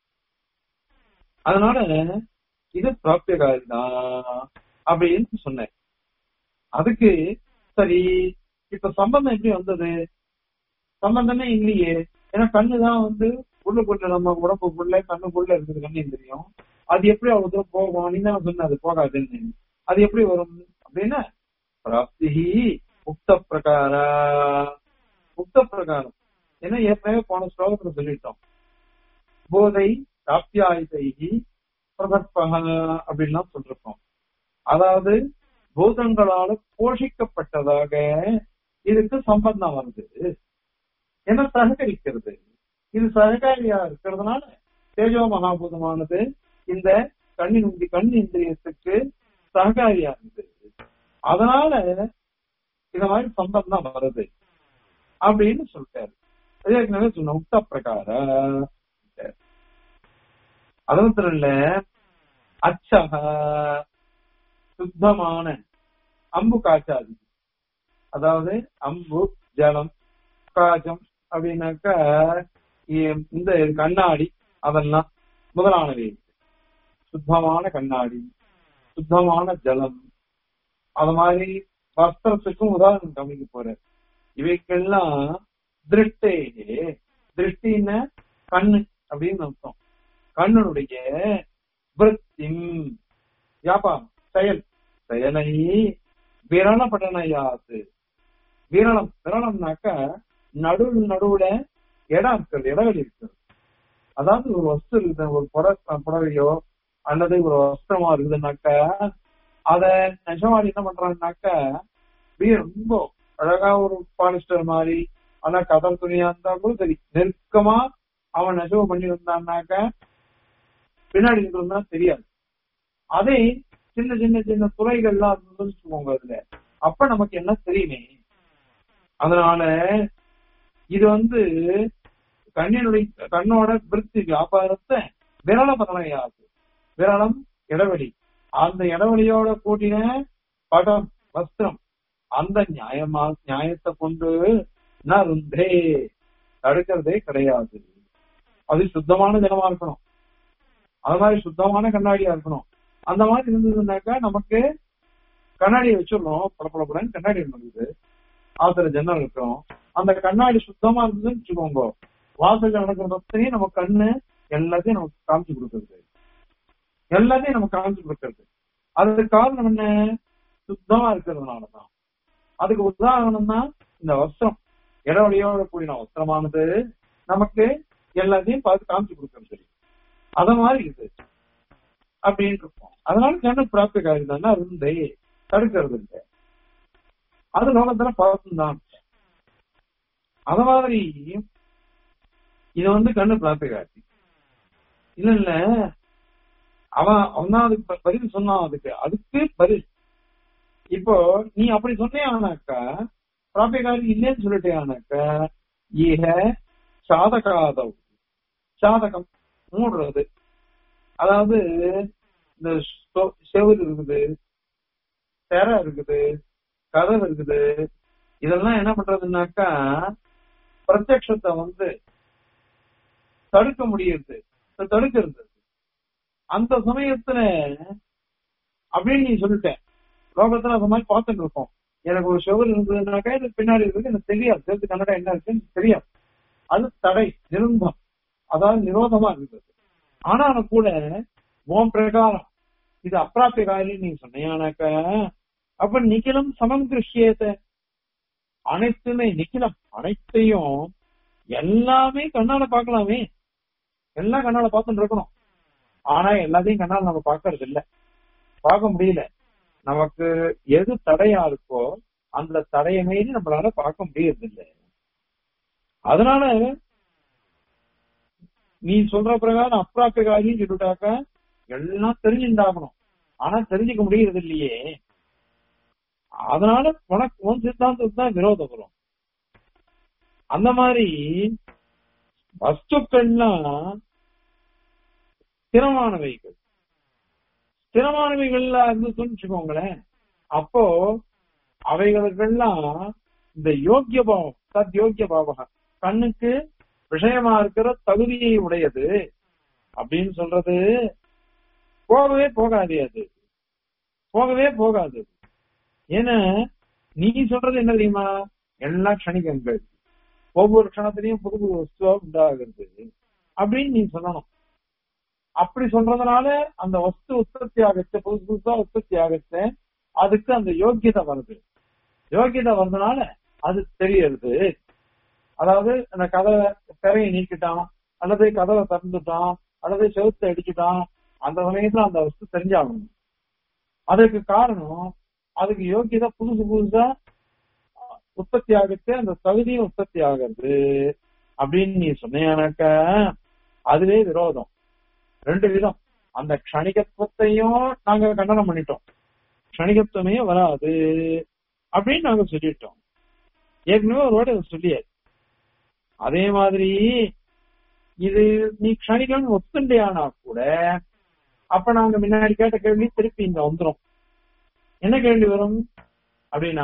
A: அதனால இது பிராப்திகாரி தான் அப்படின்னு சொன்னேன் அதுக்கு சரி இப்ப சம்பந்தம் எப்படி வந்தது சம்பந்தமே இல்லையே ஏன்னா கண்ணுதான் வந்து உள்ளுக்குள்ள நம்ம உடம்புக்குள்ள கண்ணுக்குள்ள இருக்குது கண்ணு தெரியும் அது எப்படி அவ்வளவு தூரம் போகும் நீ தான் சொன்ன அது போகாதுன்னு அது எப்படி வரும் அப்படின்னா பிராப்தி முக்த பிரகார முக்த பிரகாரம் ஏன்னா ஏற்கனவே போன ஸ்லோகத்துல சொல்லிட்டோம் போதை பிராப்தியாயுதைகி பிரபற்பக அப்படின்லாம் சொல்லிருக்கோம் அதாவது பூதங்களால போஷிக்கப்பட்டதாக இதுக்கு சம்பந்தம் வருது என சககரிக்கிறது இது சககாரியா இருக்கிறதுனால தேஜோ மகாபூதமானது இந்த கண்ணின் கண் இந்திரியத்துக்கு சககாரியா இருந்தது அதனால இந்த மாதிரி சம்பந்தம் வருது அப்படின்னு சொல்லிட்டாரு ஏற்கனவே சொன்ன முக்த பிரகார அது மாத்திரம் இல்ல அச்சக சுத்தமான அம்பு காய்ச்சாது அதாவது அம்பு ஜலம் காஜம் அப்படின்னாக்கா இந்த கண்ணாடி அதெல்லாம் முதலானவை சுத்தமான கண்ணாடி சுத்தமான ஜலம் அது மாதிரி வஸ்திரத்துக்கும் உதாரணம் கவனிக்க போற இவைக்கெல்லாம் திருஷ்டே திருஷ்டின்னு கண்ணு அப்படின்னு அர்த்தம் கண்ணனுடைய விருத்திம் வியாபாரம் செயல் செயலை விரளப்படனையாது விரளம் விரளம்னாக்க நடு நடுவுல இடம் இருக்கிறது இடங்கள் இருக்கிறது அதாவது ஒரு வஸ்து இருக்குது ஒரு புட புடவையோ அல்லது ஒரு வஸ்திரமா இருக்குதுன்னாக்க அத நெசவாளி என்ன பண்றாங்கனாக்க அப்படியே ரொம்ப அழகா ஒரு பாலிஸ்டர் மாதிரி ஆனா கதல் துணியா இருந்தா கூட சரி நெருக்கமா அவன் நெசவு பண்ணி வந்தான்னாக்க பின்னாடி இருந்தா தெரியாது அதே சின்ன சின்ன சின்ன துறைகள்லாம் இருந்ததுன்னு வச்சுக்கோங்க அதுல அப்ப நமக்கு என்ன தெரியுமே அதனால இது வந்து கண்ணினுடைய கண்ணோட விருத்தி வியாபாரத்தை விரல பதனையாது விரலம் இடைவெளி அந்த இடைவெளியோட கூட்டின படம் வஸ்திரம் அந்த நியாயமா நியாயத்தை கொண்டு நருந்தே தடுக்கிறதே கிடையாது அது சுத்தமான ஜனமா இருக்கணும் அது மாதிரி சுத்தமான கண்ணாடியா இருக்கணும் அந்த மாதிரி இருந்ததுன்னாக்கா நமக்கு கண்ணாடியை வச்சிடணும் படப்படப்படன்னு கண்ணாடி இருந்தது ஆத்திர ஜன்னல் இருக்கும் அந்த கண்ணாடி சுத்தமா இருந்ததுன்னு வச்சுக்கோங்க வாசல்ல நடக்கிற மொத்தத்தையும் நம்ம கண்ணு எல்லாத்தையும் நமக்கு காமிச்சு கொடுக்கறது எல்லாத்தையும் நமக்கு காமிச்சு கொடுக்கறது அதுக்கு காரணம் என்ன சுத்தமா இருக்கிறதுனாலதான் அதுக்கு உதாரணம் தான் இந்த வஸ்திரம் இடைவெளியோட கூடின வஸ்திரமானது நமக்கு எல்லாத்தையும் பார்த்து காமிச்சு கொடுக்கறது அத மாதிரி இது அப்படின்னு இருக்கும் அதனால கண்ணு பிராப்தி காரியம் இருந்தே தடுக்கிறது இல்லை அது லோகத்துல பழக்கம் தான் அத மாதிரி இது வந்து கண்ணு பிராப்தி காட்சி இல்ல இல்ல அவன் அவன் தான் அதுக்கு ப- பதில் சொன்னான் அதுக்கு அதுக்கு பதில் இப்போ நீ அப்படி சொன்னேனாக்கா பிராபியகாரி இல்லைன்னு சொல்லிட்டேனாக்கா ஈக சாதகாதவ் சாதகம் மூடுறது அதாவது இந்த ஸ்டோ- செவுரு இருக்குது திரை இருக்குது கதவு இருக்குது இதெல்லாம் என்ன பண்றதுன்னாக்கா பிரத்யக்ஷத்தை வந்து தடுக்க முடியுது தடுக்கிறது அந்த சமயத்துல அப்படின்னு நீ சொல்லிட்ட லோகத்துல அந்த மாதிரி பார்த்துட்டு இருக்கோம் எனக்கு ஒரு ஷவர் இருந்ததுனாக்கா இது பின்னாடி இருக்கு எனக்கு தெரியாது சேர்த்து கன்னடா என்ன இருக்குன்னு எனக்கு தெரியாது அது தடை நிருந்தம் அதாவது நிரோதமா இருக்குது ஆனாலும் கூட உன் பிரகாரம் இது அப்பிராப்பிய காரியம் நீ சொன்னியானாக்கா அப்ப நிக்கிலம் சமம் திருஷ்யேத அனைத்துமே நிக்கிலம் அனைத்தையும் எல்லாமே கண்ணால பார்க்கலாமே எல்லாம் கண்ணால பார்த்துட்டு இருக்கணும் ஆனா எல்லாத்தையும் கண்ணால நம்ம பார்க்கறது இல்ல பார்க்க முடியல நமக்கு எது தடையா இருக்கோ அந்த தடையை மீறி நம்மளால பார்க்க முடியறது இல்ல அதனால நீ சொல்ற பிரகாரம் அப்பிராப்பிய காரியம் சொல்லிட்டாக்கா எல்லாம் தெரிஞ்சுட்டாகணும் ஆனா தெரிஞ்சுக்க முடியறது இல்லையே அதனால உனக்கு உன் சித்தாந்தத்துக்கு தான் விரோதம் வரும் அந்த மாதிரி வஸ்துக்கள்லாம் ஸ்திரமானவைகள் ஸ்திரமானவைகள்ல இருந்து வச்சுக்கோங்களேன் அப்போ அவைகளுக்கெல்லாம் இந்த யோக்கிய பாவம் தத் யோக்கிய பாவகம் கண்ணுக்கு விஷயமா இருக்கிற தகுதியை உடையது அப்படின்னு சொல்றது போகவே போகாது அது போகவே போகாது ஏன்னா நீ சொல்றது என்ன தெரியுமா எல்லா க்ஷணிகங்கள் ஒவ்வொரு க்ஷணத்திலையும் புது புது வஸ்துவா உண்டாகிறது அப்படின்னு நீ சொல்லணும் அப்படி சொல்றதுனால அந்த வஸ்து உற்பத்தி ஆகச்ச புதுசு புதுசா உற்பத்தி ஆகச்ச அதுக்கு அந்த யோக்கியதை வருது யோக்கியதை வர்றதுனால அது தெரியறது அதாவது அந்த கதவை திரையை நீக்கிட்டான் அல்லது கதவை திறந்துட்டான் அல்லது செவுத்தை அடிச்சுட்டான் அந்த சமயத்துல அந்த வஸ்து தெரிஞ்சாகணும் அதுக்கு காரணம் அதுக்கு யோக்கியதை புதுசு புதுசா உற்பத்தி ஆகிட்டு அந்த தகுதியும் உற்பத்தி ஆகிறது அப்படின்னு நீ சொன்னீங்கன்னாக்க அதுவே விரோதம் ரெண்டு விதம் அந்த க்ஷணிகத்துவத்தையும் நாங்க கண்டனம் பண்ணிட்டோம் க்ஷணிகத்துவமே வராது அப்படின்னு நாங்க சொல்லிட்டோம் ஏற்கனவே ஒரு வாட்டி அதை சொல்லியாச்சு அதே மாதிரி இது நீ க்ஷணிகம் ஒத்துண்டையானா கூட அப்ப நாங்க முன்னாடி கேட்ட கேள்வி திருப்பி இங்க வந்துரும் என்ன கேள்வி வரும் அப்படின்னா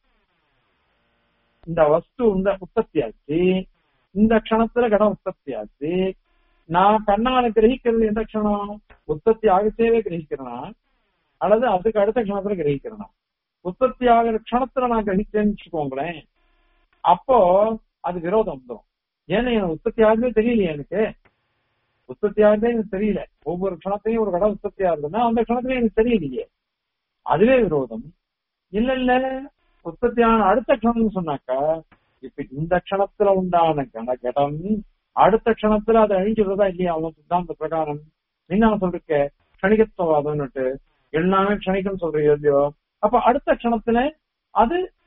A: இந்த வஸ்து இந்த உற்பத்தி ஆச்சு இந்த க்ஷணத்துல கடம் உற்பத்தி ஆச்சு நான் கண்ணால கிரகிக்கிறது எந்த க்ஷணம் உற்பத்தி ஆகத்தேவே கிரகிக்கிறனா அல்லது அதுக்கு அடுத்த க்ஷணத்துல கிரகிக்கிறனா உற்பத்தி ஆகிற க்ஷணத்துல நான் கிரகிச்சேன்னு வச்சுக்கோங்களேன் அப்போ அது விரோதம் வந்துடும் ஏன்னா எனக்கு உற்பத்தி ஆகுதே தெரியலையே எனக்கு உற்பத்தி ஆகுதே எனக்கு தெரியல ஒவ்வொரு க்ஷணத்தையும் ஒரு கடம் உற்பத்தி ஆகுதுன்னா அந்த க்ஷணத்துல எனக்கு தெரியலையே அதுவே விரோதம் இல்ல இல்ல உற்பத்தியான அடுத்த க்ஷணம்னு சொன்னாக்கா இப்ப இந்த க்ஷணத்துல உண்டான கணகடம் அடுத்த க்ஷணத்துல அது அழிஞ்சிருதா இல்லையா அவன் சித்தாந்த பிரகாரம் நீங்க சொல்லிருக்க க்ஷணிகத்துவவாதம்னுட்டு எல்லாமே க்ஷணிகம் சொல்றீங்க இல்லையோ அப்ப அடுத்த க்ஷணத்துல அது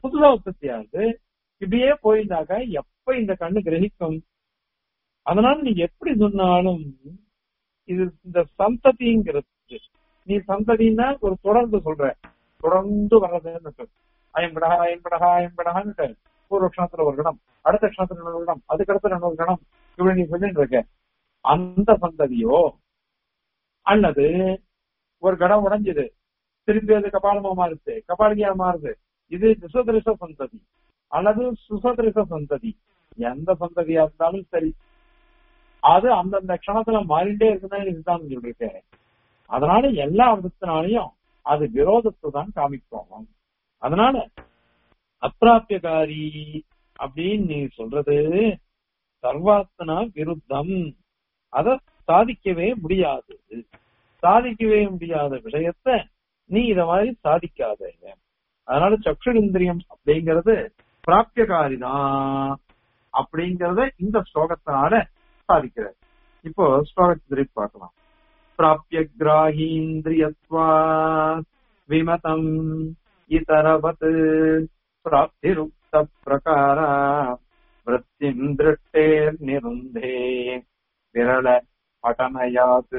A: புதுசா உற்பத்தி ஆகுது இப்படியே போயிருந்தாக்க எப்ப இந்த கண்ணு கிரகிக்கும் அதனால நீ எப்படி சொன்னாலும் இது இந்த சந்ததிங்கிறது நீ சந்ததின்னா ஒரு தொடர்ந்து சொல்ற தொடர்ந்து வர்றதுன்னு சொல்லு அயம்படகா அயம்படகா அயம்படகான்னு பூர்வ க்ஷணத்துல ஒரு கணம் அடுத்த க்ஷணத்துல ஒரு கணம் அதுக்கடுத்து இன்னொரு கணம் இப்படி நீ சொல்லிட்டு இருக்க அந்த சந்ததியோ அல்லது ஒரு கடம் உடைஞ்சது திருப்பி அது கபாலமா மாறுது கபாலியா மாறுது இது திசதிருஷ சந்ததி அல்லது சுசதிருஷ சந்ததி எந்த சந்ததியா இருந்தாலும் சரி அது அந்தந்த க்ஷணத்துல மாறிண்டே இருக்குன்னு இதுதான் சொல்லிருக்கேன் அதனால எல்லா விதத்தினாலையும் அது விரோதத்தை தான் காமிக்கும் அதனால அப்பிராபியகாரி அப்படின்னு நீ சொல்றது சர்வாத்மனா விருத்தம் அத சாதிக்கவே முடியாது சாதிக்கவே முடியாத விஷயத்த நீ இத மாதிரி சாதிக்காத அதனால சக்ஷுரிந்திரியம் அப்படிங்கறது பிராபியகாரிதான் அப்படிங்கறத இந்த ஸ்லோகத்தினால சாதிக்கிறார் இப்போ ஸ்லோகத்தை திருப்பி பார்க்கலாம் பிராபிய கிராஹீந்திரியத்வா விமதம் இதரவத் பிராப்திருக்த பிரகாரா वृत्तिम् दृष्टेर्निरुन्धे विरल पठनयात्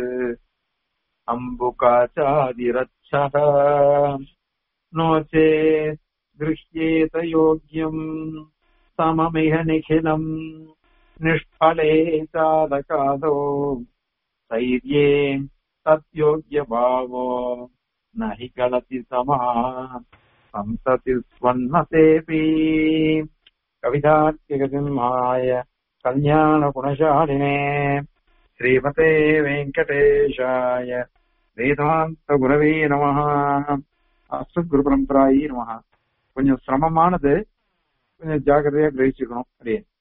A: अम्बुकाचादिरच्छः नो चेत् गृह्येत योग्यम् सममिह निखिलम् निष्फले चादकादो धैर्ये तद्योग्यभावो न हि गलति समा संसति स्वन्नतेऽपि कवितार्किकसिंहाय कल्याणगुणशालिने श्रीमते वेङ्कटेशाय வேதாந்த நமஹ அஸ்மத் குரு பரம்பராயி நமஹ கொஞ்சம் சிரமமானது கொஞ்சம் ஜாக்கிரதையா கிரகிச்சுக்கணும் அப்படியே